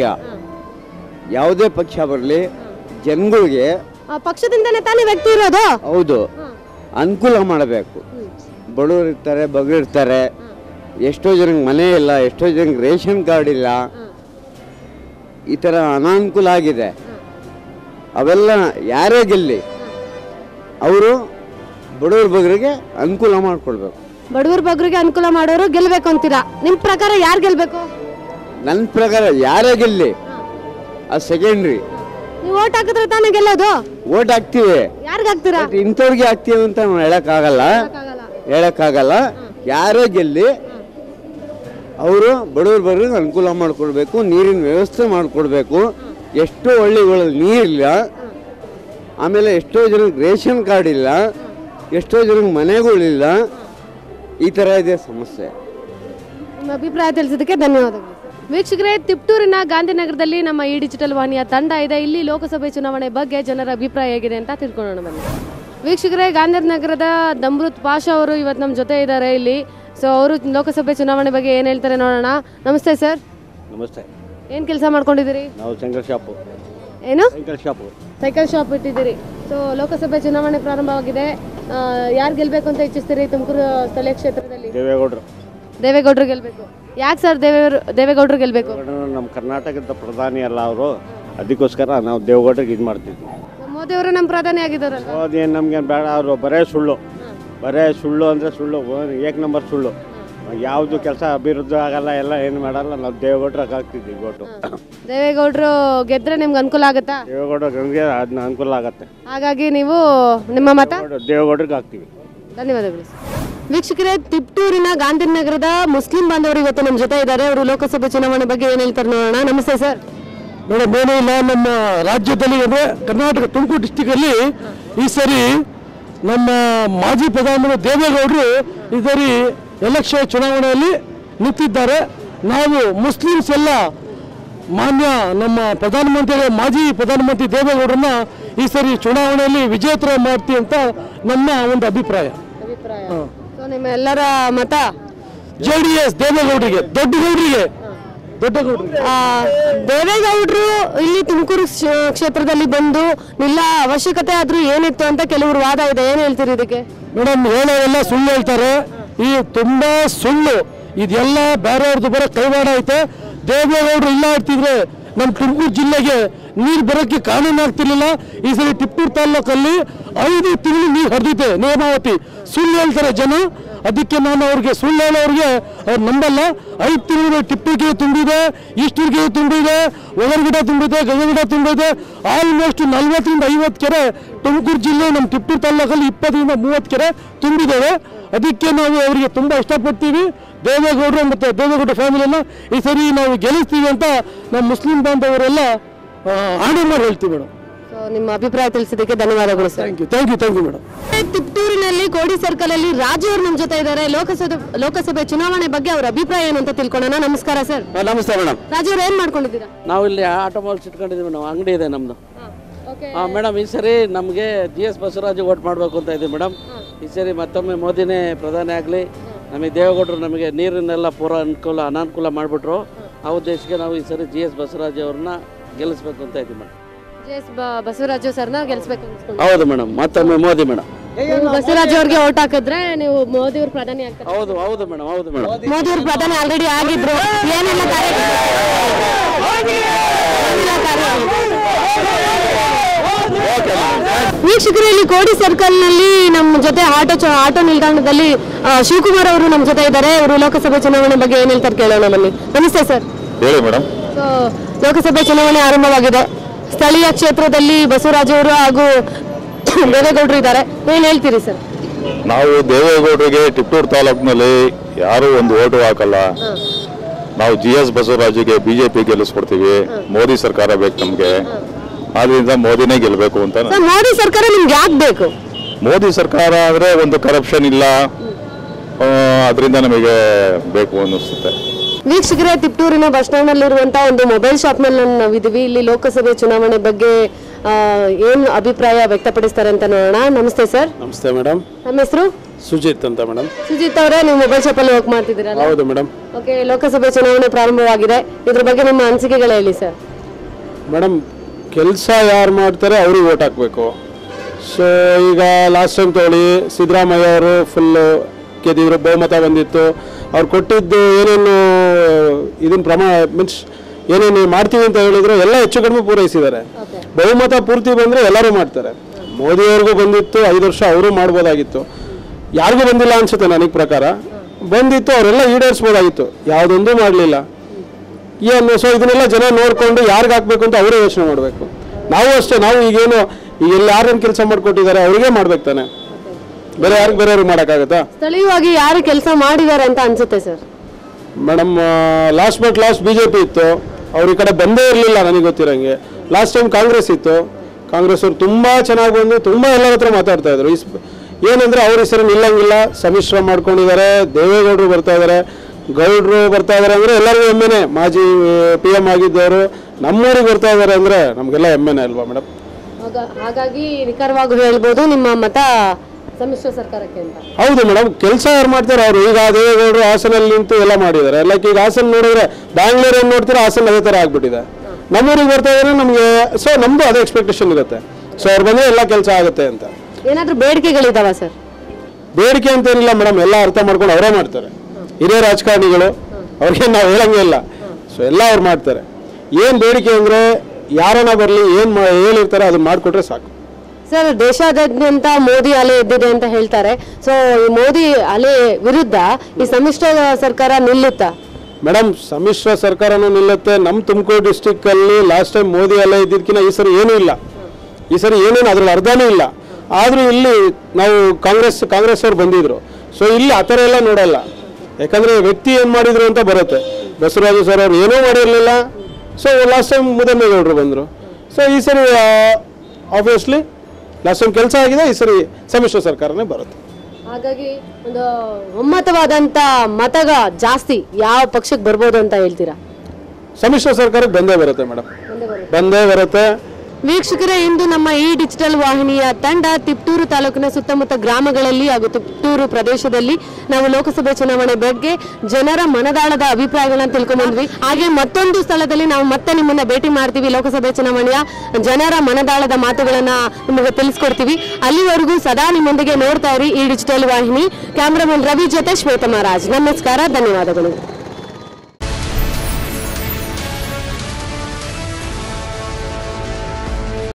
ಯಾವುದೇ ಪಕ್ಷ ಬರಲಿ ಜನಗಳಿಗೆ ಆ, ಪಕ್ಷದಿಂದನೇ ತಾನೇ ವ್ಯಕ್ತಿ ಇರೋದು ಹೌದು ಅನುಕೂಲ ಮಾಡಬೇಕು ಬಡವರು ಇರ್ತಾರೆ ಬಗ್ಗಿರ್ತಾರೆ ಎಷ್ಟೋ ಜನಕ್ಕೆ ಮನೆ ಇಲ್ಲ ಎಷ್ಟೋ ಜನಕ್ಕೆ ರೇಷನ್ ಕಾರ್ಡ್ ಇಲ್ಲ ಈ ಥರ ಅನಾನುಕೂಲ ಆಗಿದೆ ಅವೆಲ್ಲ ಯಾರೇ ಗೆಲ್ಲಿ ಅವರು ಬಡವ್ರ ಬಗ್ಗರಿಗೆ ಅನುಕೂಲ ಮಾಡಿಕೊಡ್ಬೇಕು ಬಡವರ ಬಗ್ಗರಿಗೆ ಅನುಕೂಲ ಮಾಡೋರು ಗೆಲ್ಬೇಕು ಅಂತೀರಾ ನಿಮ್ ಪ್ರಕಾರ ಯಾರು ಗೆಲ್ಬೇಕು ನನ್ನ ಪ್ರಕಾರ ಯಾರೇ ಗೆಲ್ಲಿ ಅದು ಸೆಕೆಂಡ್ರಿ ನೀವು ಓಟ್ ಹಾಕಿದ್ರೆ ತಾನೇ ಗೆಲ್ಲೋದು ಓಟ್ ಹಾಕ್ತೀವಿ ಯಾರಿಗ್ ಹಾಕ್ತೀರಾ ಬಟ್ ಇಂಥವ್ರಿಗೆ ಹಾಕ್ತೀವಿ ಅಂತ ನಾವು ಹೇಳಕ್ಕಾಗಲ್ಲ ಹೇಳಕ್ಕಾಗಲ್ಲ ಯಾರೇ ಗೆಲ್ಲಿ ಅವರು ಬಡವ್ರ ಬಗ್ಗರಿಗೆ ಅನುಕೂಲ ಮಾಡಿಕೊಡ್ಬೇಕು ನೀರಿನ ವ್ಯವಸ್ಥೆ ಮಾಡಿಕೊಡ್ಬೇಕು ಎಷ್ಟೋ ಹಳ್ಳಿಗಳಲ್ಲಿ ನೀರಿಲ್ಲ ಆಮೇಲೆ ಎಷ್ಟೋ ಜನಕ್ಕೆ ರೇಷನ್ ಕಾರ್ಡ್ ಇಲ್ಲ ಎಷ್ಟೋ ಜನಕ್ಕೆ ಮನೆಗಳಿಲ್ಲ ಈ ಥರ ಇದೆ ಸಮಸ್ಯೆ ನಿಮ್ಮ ಅಭಿಪ್ರಾಯ ತಿಳಿಸಿದ್ದಕ್ಕೆ ಧನ್ಯವಾದಗಳು ವೀಕ್ಷಕರೇ ತಿಪ್ಟೂರಿನ ಗಾಂಧಿನಗರದಲ್ಲಿ ನಮ್ಮ ಈ ಡಿಜಿಟಲ್ ವಾಹಿನಿಯ ತಂಡ ಇದೆ ಇಲ್ಲಿ ಲೋಕಸಭೆ ಚುನಾವಣೆ ಬಗ್ಗೆ ಜನರ ಅಭಿಪ್ರಾಯ ಹೇಗಿದೆ ಅಂತ ತಿಳ್ಕೊಳ್ಳೋಣ ಬನ್ನಿ ವೀಕ್ಷಕರೇ ಗಾಂಧಿನಗರದ ದಮ್ರುತ್ ಪಾಷಾ ಅವರು ಇವತ್ತು ನಮ್ಮ ಜೊತೆ ಇದ್ದಾರೆ ಇಲ್ಲಿ ಸೊ ಅವರು ಲೋಕಸಭೆ ಚುನಾವಣೆ ಬಗ್ಗೆ ಏನು ಹೇಳ್ತಾರೆ ನೋಡೋಣ ನಮಸ್ತೆ ಸರ್ ನಮಸ್ತೆ ಏನು ಕೆಲಸ ಮಾಡ್ಕೊಂಡಿದ್ದೀರಿ ನಾವು ಸೈಕಲ್ ಶಾಪು ಏನು ಸೈಕಲ್ ಶಾಪು ಸೈಕಲ್ ಶಾಪ್ ಇಟ್ಟಿದ್ದೀರಿ ಸೊ ಲೋಕಸಭೆ ಚುನಾವಣೆ ಪ್ರಾರಂಭವಾಗಿದೆ ಯಾರು ಗೆಲ್ಬೇಕು ಅಂತ ಇಚ್ಛಿಸ್ತೀರಿ ತುಮಕೂರು ಸ್ಥಳೀಯ ಕ್ಷೇತ್ರದಲ್ಲಿ ದೇವೇಗೌಡರು ದೇವೇಗೌಡರು ಗೆಲ್ಬೇಕು ಯಾಕೆ ಸರ್ ದೇವೇಗೌಡರು ದೇವೇಗೌಡರು ಗೆಲ್ಬೇಕು ನಮ್ಮ ಕರ್ನಾಟಕದ ಪ್ರಧಾನಿ ಅಲ್ಲ ಅವರು ಅದಕ್ಕೋಸ್ಕರ ನಾವು ದೇವೇಗೌಡರಿಗೆ ಇದು ಮಾಡ್ತಿದ್ವಿ ಮೋದಿ ಅವರು ನಮ್ಮ ಪ್ರಧಾನಿ ಆಗಿದ್ದಾರಲ್ಲ ಅದೇನು ನಮ್ಗೆ ಬೇಡ ಅವರು ಬರೇ ಸುಳ್ಳು ಬರೇ ಸುಳ್ಳು ಅಂದರೆ ಸುಳ್ಳು ಏಕ್ ನಂಬರ್ ಸುಳ್ಳು ಯಾವುದು ಕೆಲಸ ಅಭಿವೃದ್ಧಿ ಆಗಲ್ಲ ಎಲ್ಲ ಏನು ಮಾಡಲ್ಲ ನಾವು ದೇವೇಗೌಡ್ರಿಗೆ ಹಾಕ್ತಿದ್ವಿ ಓಟು ದೇವೇಗೌಡರು ಗೆದ್ರೆ ನಿಮ್ಗೆ ಅನುಕೂಲ ಆಗುತ್ತಾ ದೇವೇಗೌಡ ನಮಗೆ ಅದನ್ನ ಅನುಕೂಲ ಆಗತ್ತೆ ಹಾಗಾಗಿ ನೀವು ನಿಮ್ಮ ಮತ ದೇವೇಗೌಡರಿಗೆ ಹಾಕ್ತೀವಿ ಧನ್ಯವಾದಗಳು ವೀಕ್ಷಕರೇ ತಿಪ್ಟೂರಿನ ಗಾಂಧಿನಗರದ ಮುಸ್ಲಿಂ ಬಾಂಧವರು ಇವತ್ತು ನಮ್ಮ ಜೊತೆ ಇದ್ದಾರೆ ಅವರು ಲೋಕಸಭೆ ಚುನಾವಣೆ ಬಗ್ಗೆ ಏನು ಹೇಳ್ತಾರೆ ನೋಡೋಣ ನಮಸ್ತೆ ಸರ್ ಮೇಡಮ್ ಏನೂ ಇಲ್ಲ ನಮ್ಮ ರಾಜ್ಯದಲ್ಲಿ ಅಂದರೆ ಕರ್ನಾಟಕ ತುಮಕೂರು ಡಿಸ್ಟಿಕಲ್ಲಿ ಈ ಸರಿ ನಮ್ಮ ಮಾಜಿ ಪ್ರಧಾನಮಂತ್ರಿ ದೇವೇಗೌಡರು ಈ ಸರಿ ಎಲೆಕ್ಷನ್ ಚುನಾವಣೆಯಲ್ಲಿ ನಿಂತಿದ್ದಾರೆ ನಾವು ಮುಸ್ಲಿಮ್ಸ್ ಎಲ್ಲ ಮಾನ್ಯ ನಮ್ಮ ಪ್ರಧಾನಮಂತ್ರಿ ಮಾಜಿ ಪ್ರಧಾನಮಂತ್ರಿ ದೇವೇಗೌಡರನ್ನ ಈ ಸರಿ ಚುನಾವಣೆಯಲ್ಲಿ ವಿಜೇತರ ಮಾಡ್ತೀವಿ ಅಂತ ನಮ್ಮ ಒಂದು ಅಭಿಪ್ರಾಯ ಸೊ ನಿಮ್ಮ ಎಲ್ಲರ ಮತ ಜೆ ಡಿ ಎಸ್ ದೇವೇಗೌಡರಿಗೆ ದೊಡ್ಡ ಗೌಡರಿಗೆ ದೊಡ್ಡ ಗೌಡರಿಗೆ ಆ, ದೇವೇಗೌಡರು ಇಲ್ಲಿ ತುಮಕೂರು ಕ್ಷ- ಕ್ಷೇತ್ರದಲ್ಲಿ ಬಂದು ನಿಲ್ಲ ಅವಶ್ಯಕತೆ ಆದ್ರೂ ಏನಿತ್ತು ಅಂತ ಕೆಲವರು ವಾದ ಇದೆ ಏನ್ ಹೇಳ್ತೀರಿ ಇದಕ್ಕೆ ಮೇಡಮ್ ಹೇಳೋರೆಲ್ಲ ಸುಳ್ಳು ಹೇಳ್ತಾರೆ ಈ ತುಂಬಾ ಸುಳ್ಳು ಇದೆಲ್ಲ ಬೇರೆಯವ್ರದ್ದು ಬರೋ ಕೈವಾಡ ಐತೆ ದೇವೇಗೌಡರು ಇಲ್ಲ ಇರ್ತಿದ್ರೆ ನಮ್ಮ ತುಮಕೂರು ಜಿಲ್ಲೆಗೆ ನೀರು ಬರೋಕ್ಕೆ ಕಾನೂನು ಆಗ್ತಿರ್ಲಿಲ್ಲ ಈ ಸರಿ ಟಿಪ್ಪೂರು ತಾಲ್ಲೂಕಲ್ಲಿ ಐದು ತಿಂಗಳು ನೀರು ಹರಿದಿದೆ ನೇಮಾವತಿ ಸುಳ್ಳು ಹೇಳ್ತಾರೆ ಜನ ಅದಕ್ಕೆ ನಾನು ಅವ್ರಿಗೆ ಸುಳ್ಳು ಹೇಳೋರಿಗೆ ಅವ್ರು ನಂಬಲ್ಲ ಐದು ತಿಂಗಳು ಟಿಪ್ಪುಗೆ ತುಂಬಿದೆ ಈಸ್ಟೂರ್ಗೆ ತುಂಬಿದೆ ಒಗರ್ಗಿಡ ತುಂಬಿದೆ ಗಗನಗಿಡ ತುಂಬಿದೆ ಆಲ್ಮೋಸ್ಟ್ ನಲ್ವತ್ತರಿಂದ ಐವತ್ತು ಕೆರೆ ತುಮಕೂರು ಜಿಲ್ಲೆ ನಮ್ಮ ಟಿಪ್ಪೂರು ತಾಲ್ಲೂಕಲ್ಲಿ ಇಪ್ಪತ್ತರಿಂದ ಮೂವತ್ತು ಕೆರೆ ತುಂಬಿದ್ದಾವೆ ಅದಕ್ಕೆ ನಾವು ಅವರಿಗೆ ತುಂಬ ಇಷ್ಟಪಡ್ತೀವಿ ದೇವೇಗೌಡರು ಮತ್ತು ದೇವೇಗೌಡ ಫ್ಯಾಮಿಲಿನ ಈ ಸರಿ ನಾವು ಗೆಲ್ಲಿಸ್ತೀವಿ ಅಂತ ನಮ್ಮ ಮುಸ್ಲಿಂ ಬಾಂಧವರೆಲ್ಲ ಆ, ಆಣೆ ಮಾಡಿ ಹೇಳ್ತೀವಿ ಮೇಡಮ್ ಸೊ ನಿಮ್ಮ ಅಭಿಪ್ರಾಯ ತಿಳಿಸಿದ್ದಕ್ಕೆ ಧನ್ಯವಾದಗಳು sir thank you thank you thank you madam ತಿಪ್ಟೂರಿನಲ್ಲಿ ಕೋಡಿ ಸರ್ಕಲ್ ಅಲ್ಲಿ ರಾಜು ಅವರು ನಮ್ಮ ಜೊತೆ ಇದ್ದಾರೆ ಲೋಕಸಭೆ ಲೋಕಸಭೆ ಚುನಾವಣೆ ಬಗ್ಗೆ ಅವರ ಅಭಿಪ್ರಾಯ ಏನು ಅಂತ ತಿಳ್ಕೊಳ್ಳೋಣ ನಮಸ್ಕಾರ ಸರ್ ನಮಸ್ತೆ ಮೇಡಮ್ ರಾಜು ಅವ್ರು ಏನ್ ಮಾಡ್ಕೊಂಡಿದ್ದೀರಾ ನಾವು ಇಲ್ಲಿ ಆಟೋಮೊಬೈಲ್ಸ್ ಇಟ್ಕೊಂಡಿದ್ದೀವಿ ನಾವು ಅಂಗಡಿ ಇದೆ ನಮ್ಮದು ಹಾಂ ಮೇಡಮ್ ಈ ಸರಿ ನಮಗೆ ಜಿ ಎಸ್ ಬಸವರಾಜು ಓಟ್ ಮಾಡಬೇಕು ಅಂತ ಇದ್ದೀವಿ ಮೇಡಮ್ ಈ ಸರಿ ಮತ್ತೊಮ್ಮೆ ಮೋದಿನೇ ಪ್ರಧಾನಿ ಆಗಲಿ ನಮಗೆ ದೇವೇಗೌಡರು ನಮಗೆ ನೀರಿನೆಲ್ಲ ಪೂರ ಅನುಕೂಲ ಅನಾನುಕೂಲ ಮಾಡಿಬಿಟ್ರು ಆ ಉದ್ದೇಶಕ್ಕೆ ನಾವು ಈ ಸರಿ ಜಿ ಎಸ್ ಬಸವರಾಜು ಅವ್ರನ್ನ ಗೆಲ್ಲಿಸ್ಬೇಕು ಅಂತ ಇದ್ದೀವಿ ಮೇಡಮ್ ಜೆ ಎಸ್ ಬಸವರಾಜು ಸರ್ನ ಗೆಲ್ಸ್ಬೇಕು ಅನ್ಸ್ಕೊಂಡು ಹೌದು ಮೇಡಮ್ ಮತ್ತೊಮ್ಮೆ ಮೋದಿ ಮೇಡಮ್ ನೀವು ಬಸವರಾಜು ಅವ್ರಿಗೆ ಓಟ್ ಹಾಕಿದ್ರೆ ನೀವು ಮೋದಿ ಅವ್ರ ಪ್ರಧಾನಿ ಆಗ್ತಾರೆ ಹೌದು ಹೌದು ಮೇಡಮ್ ಹೌದು ಮೇಡಮ್ ಮೋದಿ ಅವ್ರ ಪ್ರಧಾನಿ ಆಲ್ರೆಡಿ ಆಗಿದ್ರು ಏನೆಲ್ಲ ವೀಕ್ಷಕರು ಇಲ್ಲಿ ಕೋಡಿ ಸರ್ಕಲ್ ನಲ್ಲಿ ನಮ್ಮ ಜೊತೆ ಆಟೋ ಚ- ಆಟೋ ನಿಲ್ದಾಣದಲ್ಲಿ ಆ, ಶಿವಕುಮಾರ್ ಅವರು ನಮ್ಮ ಜೊತೆ ಇದ್ದಾರೆ ಅವರು ಲೋಕಸಭೆ ಚುನಾವಣೆ ಬಗ್ಗೆ ಏನ್ ಹೇಳ್ತಾರೆ ಕೇಳೋಣ ಬನ್ನಿ ನಮಸ್ತೆ ಸರ್ ಹೇಳಿ ಮೇಡಮ್ ಸೊ ಲೋಕಸಭೆ ಚುನಾವಣೆ ಆರಂಭವಾಗಿದೆ ಸ್ಥಳೀಯ ಕ್ಷೇತ್ರದಲ್ಲಿ ಬಸವರಾಜ್ ಅವರು ಹಾಗೂ ದೇವೇಗೌಡರು ಇದ್ದಾರೆ ಏನ್ ಹೇಳ್ತೀರಿ ಸರ್ ನಾವು ದೇವೇಗೌಡರಿಗೆ ಟಿಪ್ಪೂರು ತಾಲೂಕಿನಲ್ಲಿ ಯಾರು ಒಂದು ಓಟು ಹಾಕಲ್ಲ ನಾವು ಜಿ ಎಸ್ ಬಸವರಾಜಿಗೆ ಬಿಜೆಪಿ ಗೆಲ್ಲಿಸ್ಕೊಡ್ತೀವಿ ಮೋದಿ ಸರ್ಕಾರ ಬೇಕು ನಮಗೆ ಆದ್ರಿಂದ ಮೋದಿನೇ ಗೆಲ್ಲಬೇಕು ಅಂತ ಸರ್ ಮೋದಿ ಸರ್ಕಾರ ನಿಮ್ಗೆ ಯಾಕೆ ಬೇಕು ಮೋದಿ ಸರ್ಕಾರ ಅಂದ್ರೆ ಒಂದು ಕರಪ್ಷನ್ ಇಲ್ಲ ಅದರಿಂದ ನಮಗೆ ಬೇಕು ಅನ್ನಿಸುತ್ತೆ ವೀಕ್ಷಕರೇ ತಿಪ್ಟೂರಿನ ಬಸ್ ಸ್ಟ್ಯಾಂಡ್ ನಲ್ಲಿರುವಂತಹ ಒಂದು ಮೊಬೈಲ್ ಶಾಪ್ ನಲ್ಲಿ ನಾವಿದ್ದೀವಿ ಇಲ್ಲಿ ಲೋಕಸಭೆ ಚುನಾವಣೆ ಬಗ್ಗೆ ಆ, ಏನ್ ಅಭಿಪ್ರಾಯ ವ್ಯಕ್ತಪಡಿಸ್ತಾರೆ ಅಂತ ನೋಡೋಣ ನಮಸ್ತೆ ಸರ್ ನಮಸ್ತೆ ಮೇಡಮ್ ನಮ್ಮ ಹೆಸರು ಸುಜಿತ್ ಅಂತ ಮೇಡಮ್ ಸುಜಿತ್ ಅವರೇ ನೀವು ಮೊಬೈಲ್ ಶಾಪ್ ಅಲ್ಲಿ ವರ್ಕ್ ಮಾಡ್ತಿದ್ದೀರಲ್ಲ ಹೌದು ಮೇಡಮ್ ಓಕೆ ಲೋಕಸಭೆ ಚುನಾವಣೆ ಪ್ರಾರಂಭವಾಗಿದೆ ಇದ್ರ ಬಗ್ಗೆ ನಿಮ್ಮ ಅನಿಸಿಕೆಗಳು ಹೇಳಿ ಸರ್ ಮೇಡಮ್ ಕೆಲಸ ಯಾರು ಮಾಡ್ತಾರೆ ಅವ್ರಿಗೆ ಓಟ್ ಹಾಕಬೇಕು ಸೊ ಈಗ ಲಾಸ್ಟ್ ಟೈಮ್ ತೊಗೊಳ್ಳಿ ಸಿದ್ದರಾಮಯ್ಯ ಅವರು ಫುಲ್ಲು ಗೆದ್ದಿದ್ರು ಬಹುಮತ ಬಂದಿತ್ತು ಅವ್ರು ಕೊಟ್ಟಿದ್ದು ಏನೇನು ಇದನ್ನ ಪ್ರಮಾಣ ಮೀನ್ಸ್ ಏನೇನು ಮಾಡ್ತೀವಿ ಅಂತ ಹೇಳಿದ್ರು ಎಲ್ಲ ಹೆಚ್ಚು ಕಡಿಮೆ ಪೂರೈಸಿದ್ದಾರೆ ಬಹುಮತ ಪೂರ್ತಿ ಬಂದರೆ ಎಲ್ಲರೂ ಮಾಡ್ತಾರೆ ಮೋದಿಯವ್ರಿಗೂ ಬಂದಿತ್ತು ಐದು ವರ್ಷ ಅವರು ಮಾಡ್ಬೋದಾಗಿತ್ತು ಯಾರಿಗೂ ಬಂದಿಲ್ಲ ಅನ್ಸುತ್ತೆ ನನಗೆ ಪ್ರಕಾರ ಬಂದಿತ್ತು ಅವರೆಲ್ಲ ಈಡೇರಿಸ್ಬೋದಾಗಿತ್ತು ಯಾವುದೊಂದು ಮಾಡಲಿಲ್ಲ ಏನು ಸೊ ಇದನ್ನೆಲ್ಲ ಜನ ನೋಡಿಕೊಂಡು ಯಾರಿಗೆ ಹಾಕ್ಬೇಕು ಅಂತ ಅವರೇ ಯೋಚನೆ ಮಾಡಬೇಕು ನಾವು ಅಷ್ಟೇ ನಾವು ಈಗೇನು ಈಗ ಎಲ್ಲಿ ಯಾರೇನು ಕೆಲಸ ಮಾಡಿಕೊಟ್ಟಿದ್ದಾರೆ ಅವರಿಗೆ ಮಾಡ್ಬೇಕು ತಾನೆ ಬೇರೆ ಯಾರಿಗೆ ಬೇರೆಯವ್ರಿಗೆ ಮಾಡೋಕ್ಕಾಗತ್ತಾ ಸ್ಥಳೀಯವಾಗಿ ಯಾರು ಕೆಲಸ ಮಾಡಿದ್ದಾರೆ ಅಂತ ಅನ್ಸುತ್ತೆ sir madam last but last B J P ಇತ್ತು ಅವ್ರ ಈ ಕಡೆ ಬಂದೇ ಇರಲಿಲ್ಲ ನನಗೆ ಗೊತ್ತಿರೋಂಗೆ ಲಾಸ್ಟ್ ಟೈಮ್ ಕಾಂಗ್ರೆಸ್ ಇತ್ತು ಕಾಂಗ್ರೆಸ್ ಅವ್ರು ತುಂಬ ಚೆನ್ನಾಗಿ ಬಂದು ತುಂಬ ಎಲ್ಲರ ಹತ್ರ ಮಾತಾಡ್ತಾ ಇದ್ರು ಈ ಸ್- ಏನಂದ್ರೆ ಅವ್ರ ಹೆಸರು ನಿಲ್ಲಂಗಿಲ್ಲ ಸಮ್ಮಿಶ್ರ ಮಾಡ್ಕೊಂಡಿದ್ದಾರೆ ದೇವೇಗೌಡರು ಬರ್ತಾ ಇದ್ದಾರೆ ಗೌಡ್ರು ಬರ್ತಾ ಇದ್ದಾರೆ ಅಂದರೆ ಎಲ್ಲರಿಗೂ ಹೆಮ್ಮೆನೆ ಮಾಜಿ ಪಿ ಎಮ್ ಆಗಿದ್ದವರು ನಮ್ಮೂರಿಗೆ ಬರ್ತಾ ಇದ್ದಾರೆ ಅಂದರೆ ನಮಗೆಲ್ಲ ಹೆಮ್ಮೆನೆ ಅಲ್ವಾ ಮೇಡಮ್ ಹಾಗ- ಹಾಗಾಗಿ ನಿಖರವಾಗಿ ಹೇಳ್ಬೋದು ನಿಮ್ಮ ಮತ ಸಮ್ಮಿಶ್ರ ಸರ್ಕಾರಕ್ಕೆ ಅಂತ ಹೌದು ಮೇಡಮ್ ಕೆಲಸ ಯಾರು ಮಾಡ್ತಾರೆ ಅವರು ಈಗ ದೇವೇಗೌಡರು ಹಾಸನಲ್ಲಿ ನಿಂತು ಎಲ್ಲ ಮಾಡಿದ್ದಾರೆ ಲೈಕ್ ಈಗ ಹಾಸನ ನೋಡಿದ್ರೆ ಬ್ಯಾಂಗ್ಳೂರ್ ಏನು ನೋಡ್ತೀರಾ ಹಾಸನ ಅದೇ ಥರ ಆಗ್ಬಿಟ್ಟಿದೆ ನಮ್ಮೂರಿಗೆ ಬರ್ತಾ ಇದ್ರೆ ನಮಗೆ ಸೊ ನಮ್ಮದು ಅದೇ ಎಕ್ಸ್ಪೆಕ್ಟೇಷನ್ ಇರುತ್ತೆ ಸೊ ಅವ್ರು ಬಂದರೆ ಎಲ್ಲ ಕೆಲಸ ಆಗುತ್ತೆ ಅಂತ ಏನಾದ್ರೂ ಬೇಡಿಕೆಗಳಿದಾವ ಸರ್ ಬೇಡಿಕೆ ಅಂತ ಏನಿಲ್ಲ ಮೇಡಮ್ ಎಲ್ಲ ಅರ್ಥ ಮಾಡ್ಕೊಂಡು ಅವರೇ ಮಾಡ್ತಾರೆ ಹಿರಿಯ ರಾಜಕಾರಣಿಗಳು ಅವ್ರಿಗೆ ನಾವು ಹೇಳಂಗೆ ಇಲ್ಲ ಸೊ ಎಲ್ಲ ಅವ್ರು ಮಾಡ್ತಾರೆ ಏನು ಬೇಡಿಕೆ ಅಂದರೆ ಯಾರನ್ನ ಬರಲಿ ಏನು ಮಾ ಹೇಳಿರ್ತಾರೆ ಅದನ್ನ ಮಾಡಿಕೊಟ್ರೆ ಸಾಕು ಸರ್ ದೇಶಾದ್ಯಂತ ಮೋದಿ ಅಲೆ ಎದ್ದಿದೆ ಅಂತ ಹೇಳ್ತಾರೆ ಸೊ ಈ ಮೋದಿ ಅಲೆ ವಿರುದ್ಧ ಈ ಸಮ್ಮಿಶ್ರ ಸರ್ಕಾರ ನಿಲ್ಲುತ್ತಾ ಮೇಡಮ್ ಸಮ್ಮಿಶ್ರ ಸರ್ಕಾರನೂ ನಿಲ್ಲುತ್ತೆ ನಮ್ಮ ತುಮಕೂರು ಡಿಸ್ಟಿಕ್ಕಲ್ಲಿ ಲಾಸ್ಟ್ ಟೈಮ್ ಮೋದಿ ಎಲ್ಲ ಇದ್ದಿದ್ದಕ್ಕಿಂತ ಈ ಸರಿ ಏನೂ ಇಲ್ಲ ಈ ಸರಿ ಏನೇನು ಅದ್ರಲ್ಲಿ ಅರ್ಧನೂ ಇಲ್ಲ ಆದರೂ ಇಲ್ಲಿ ನಾವು ಕಾಂಗ್ರೆಸ್ ಕಾಂಗ್ರೆಸ್ ಅವ್ರು ಬಂದಿದ್ರು ಸೊ ಇಲ್ಲಿ ಆ ಥರ ಎಲ್ಲ ನೋಡಲ್ಲ ಯಾಕಂದರೆ ವ್ಯಕ್ತಿ ಏನು ಮಾಡಿದ್ರು ಅಂತ ಬರುತ್ತೆ ಬಸವರಾಜು ಸರ್ ಅವ್ರು ಏನೂ ಮಾಡಿರಲಿಲ್ಲ ಸೊ ಲಾಸ್ಟ್ ಟೈಮ್ ಮುದನ್ನೇಗೌಡರು ಬಂದರು ಸೊ ಈ ಸರಿ ಆಬ್ವಿಯಸ್ಲಿ ಲಾಸ್ಟ್ ಟೈಮ್ ಕೆಲಸ ಆಗಿದೆ ಈ ಸರಿ ಸಮ್ಮಿಶ್ರ ಸರ್ಕಾರನೇ ಬರುತ್ತೆ ಹಾಗಾಗಿ ಒಂದು ಒಮ್ಮತವಾದಂತ ಮತಗ ಜಾಸ್ತಿ ಯಾವ ಪಕ್ಷಕ್ಕೆ ಬರ್ಬೋದು ಅಂತ ಹೇಳ್ತೀರಾ ಸಮ್ಮಿಶ್ರ ಸರ್ಕಾರಕ್ಕೆ ಬಂದೇ ಬರುತ್ತೆ ಮೇಡಮ್ ಬಂದೇ ಬರುತ್ತೆ ವೀಕ್ಷಕರೇ ಇಂದು ನಮ್ಮ ಈ ಡಿಜಿಟಲ್ ವಾಹಿನಿಯ ತಂಡ ತಿಪ್ಟೂರು ತಾಲೂಕಿನ ಸುತ್ತಮುತ್ತ ಗ್ರಾಮಗಳಲ್ಲಿ ಹಾಗೂ ತಿಪ್ಟೂರು ಪ್ರದೇಶದಲ್ಲಿ ನಾವು ಲೋಕಸಭೆ ಚುನಾವಣೆ ಬಗ್ಗೆ ಜನರ ಮನದಾಳದ ಅಭಿಪ್ರಾಯಗಳನ್ನ ತಿಳ್ಕೊಂಡ್ಬಂದ್ವಿ ಹಾಗೆ ಮತ್ತೊಂದು ಸ್ಥಳದಲ್ಲಿ ನಾವು ಮತ್ತೆ ನಿಮ್ಮನ್ನ ಭೇಟಿ ಮಾಡ್ತೀವಿ ಲೋಕಸಭೆ ಚುನಾವಣೆಯ ಜನರ ಮನದಾಳದ ಮಾತುಗಳನ್ನ ನಿಮಗೆ ತಿಳಿಸ್ಕೊಡ್ತೀವಿ ಅಲ್ಲಿವರೆಗೂ ಸದಾ ನಿಮ್ಮೊಂದಿಗೆ ನೋಡ್ತಾ ಇರಿ ಈ ಡಿಜಿಟಲ್ ವಾಹಿನಿ ಕ್ಯಾಮ್ರಾಮನ್ ರವಿ ಜೊತೆ ಶ್ವೇತಮಹಾರಾಜ್ ನಮಸ್ಕಾರ ಧನ್ಯವಾದಗಳು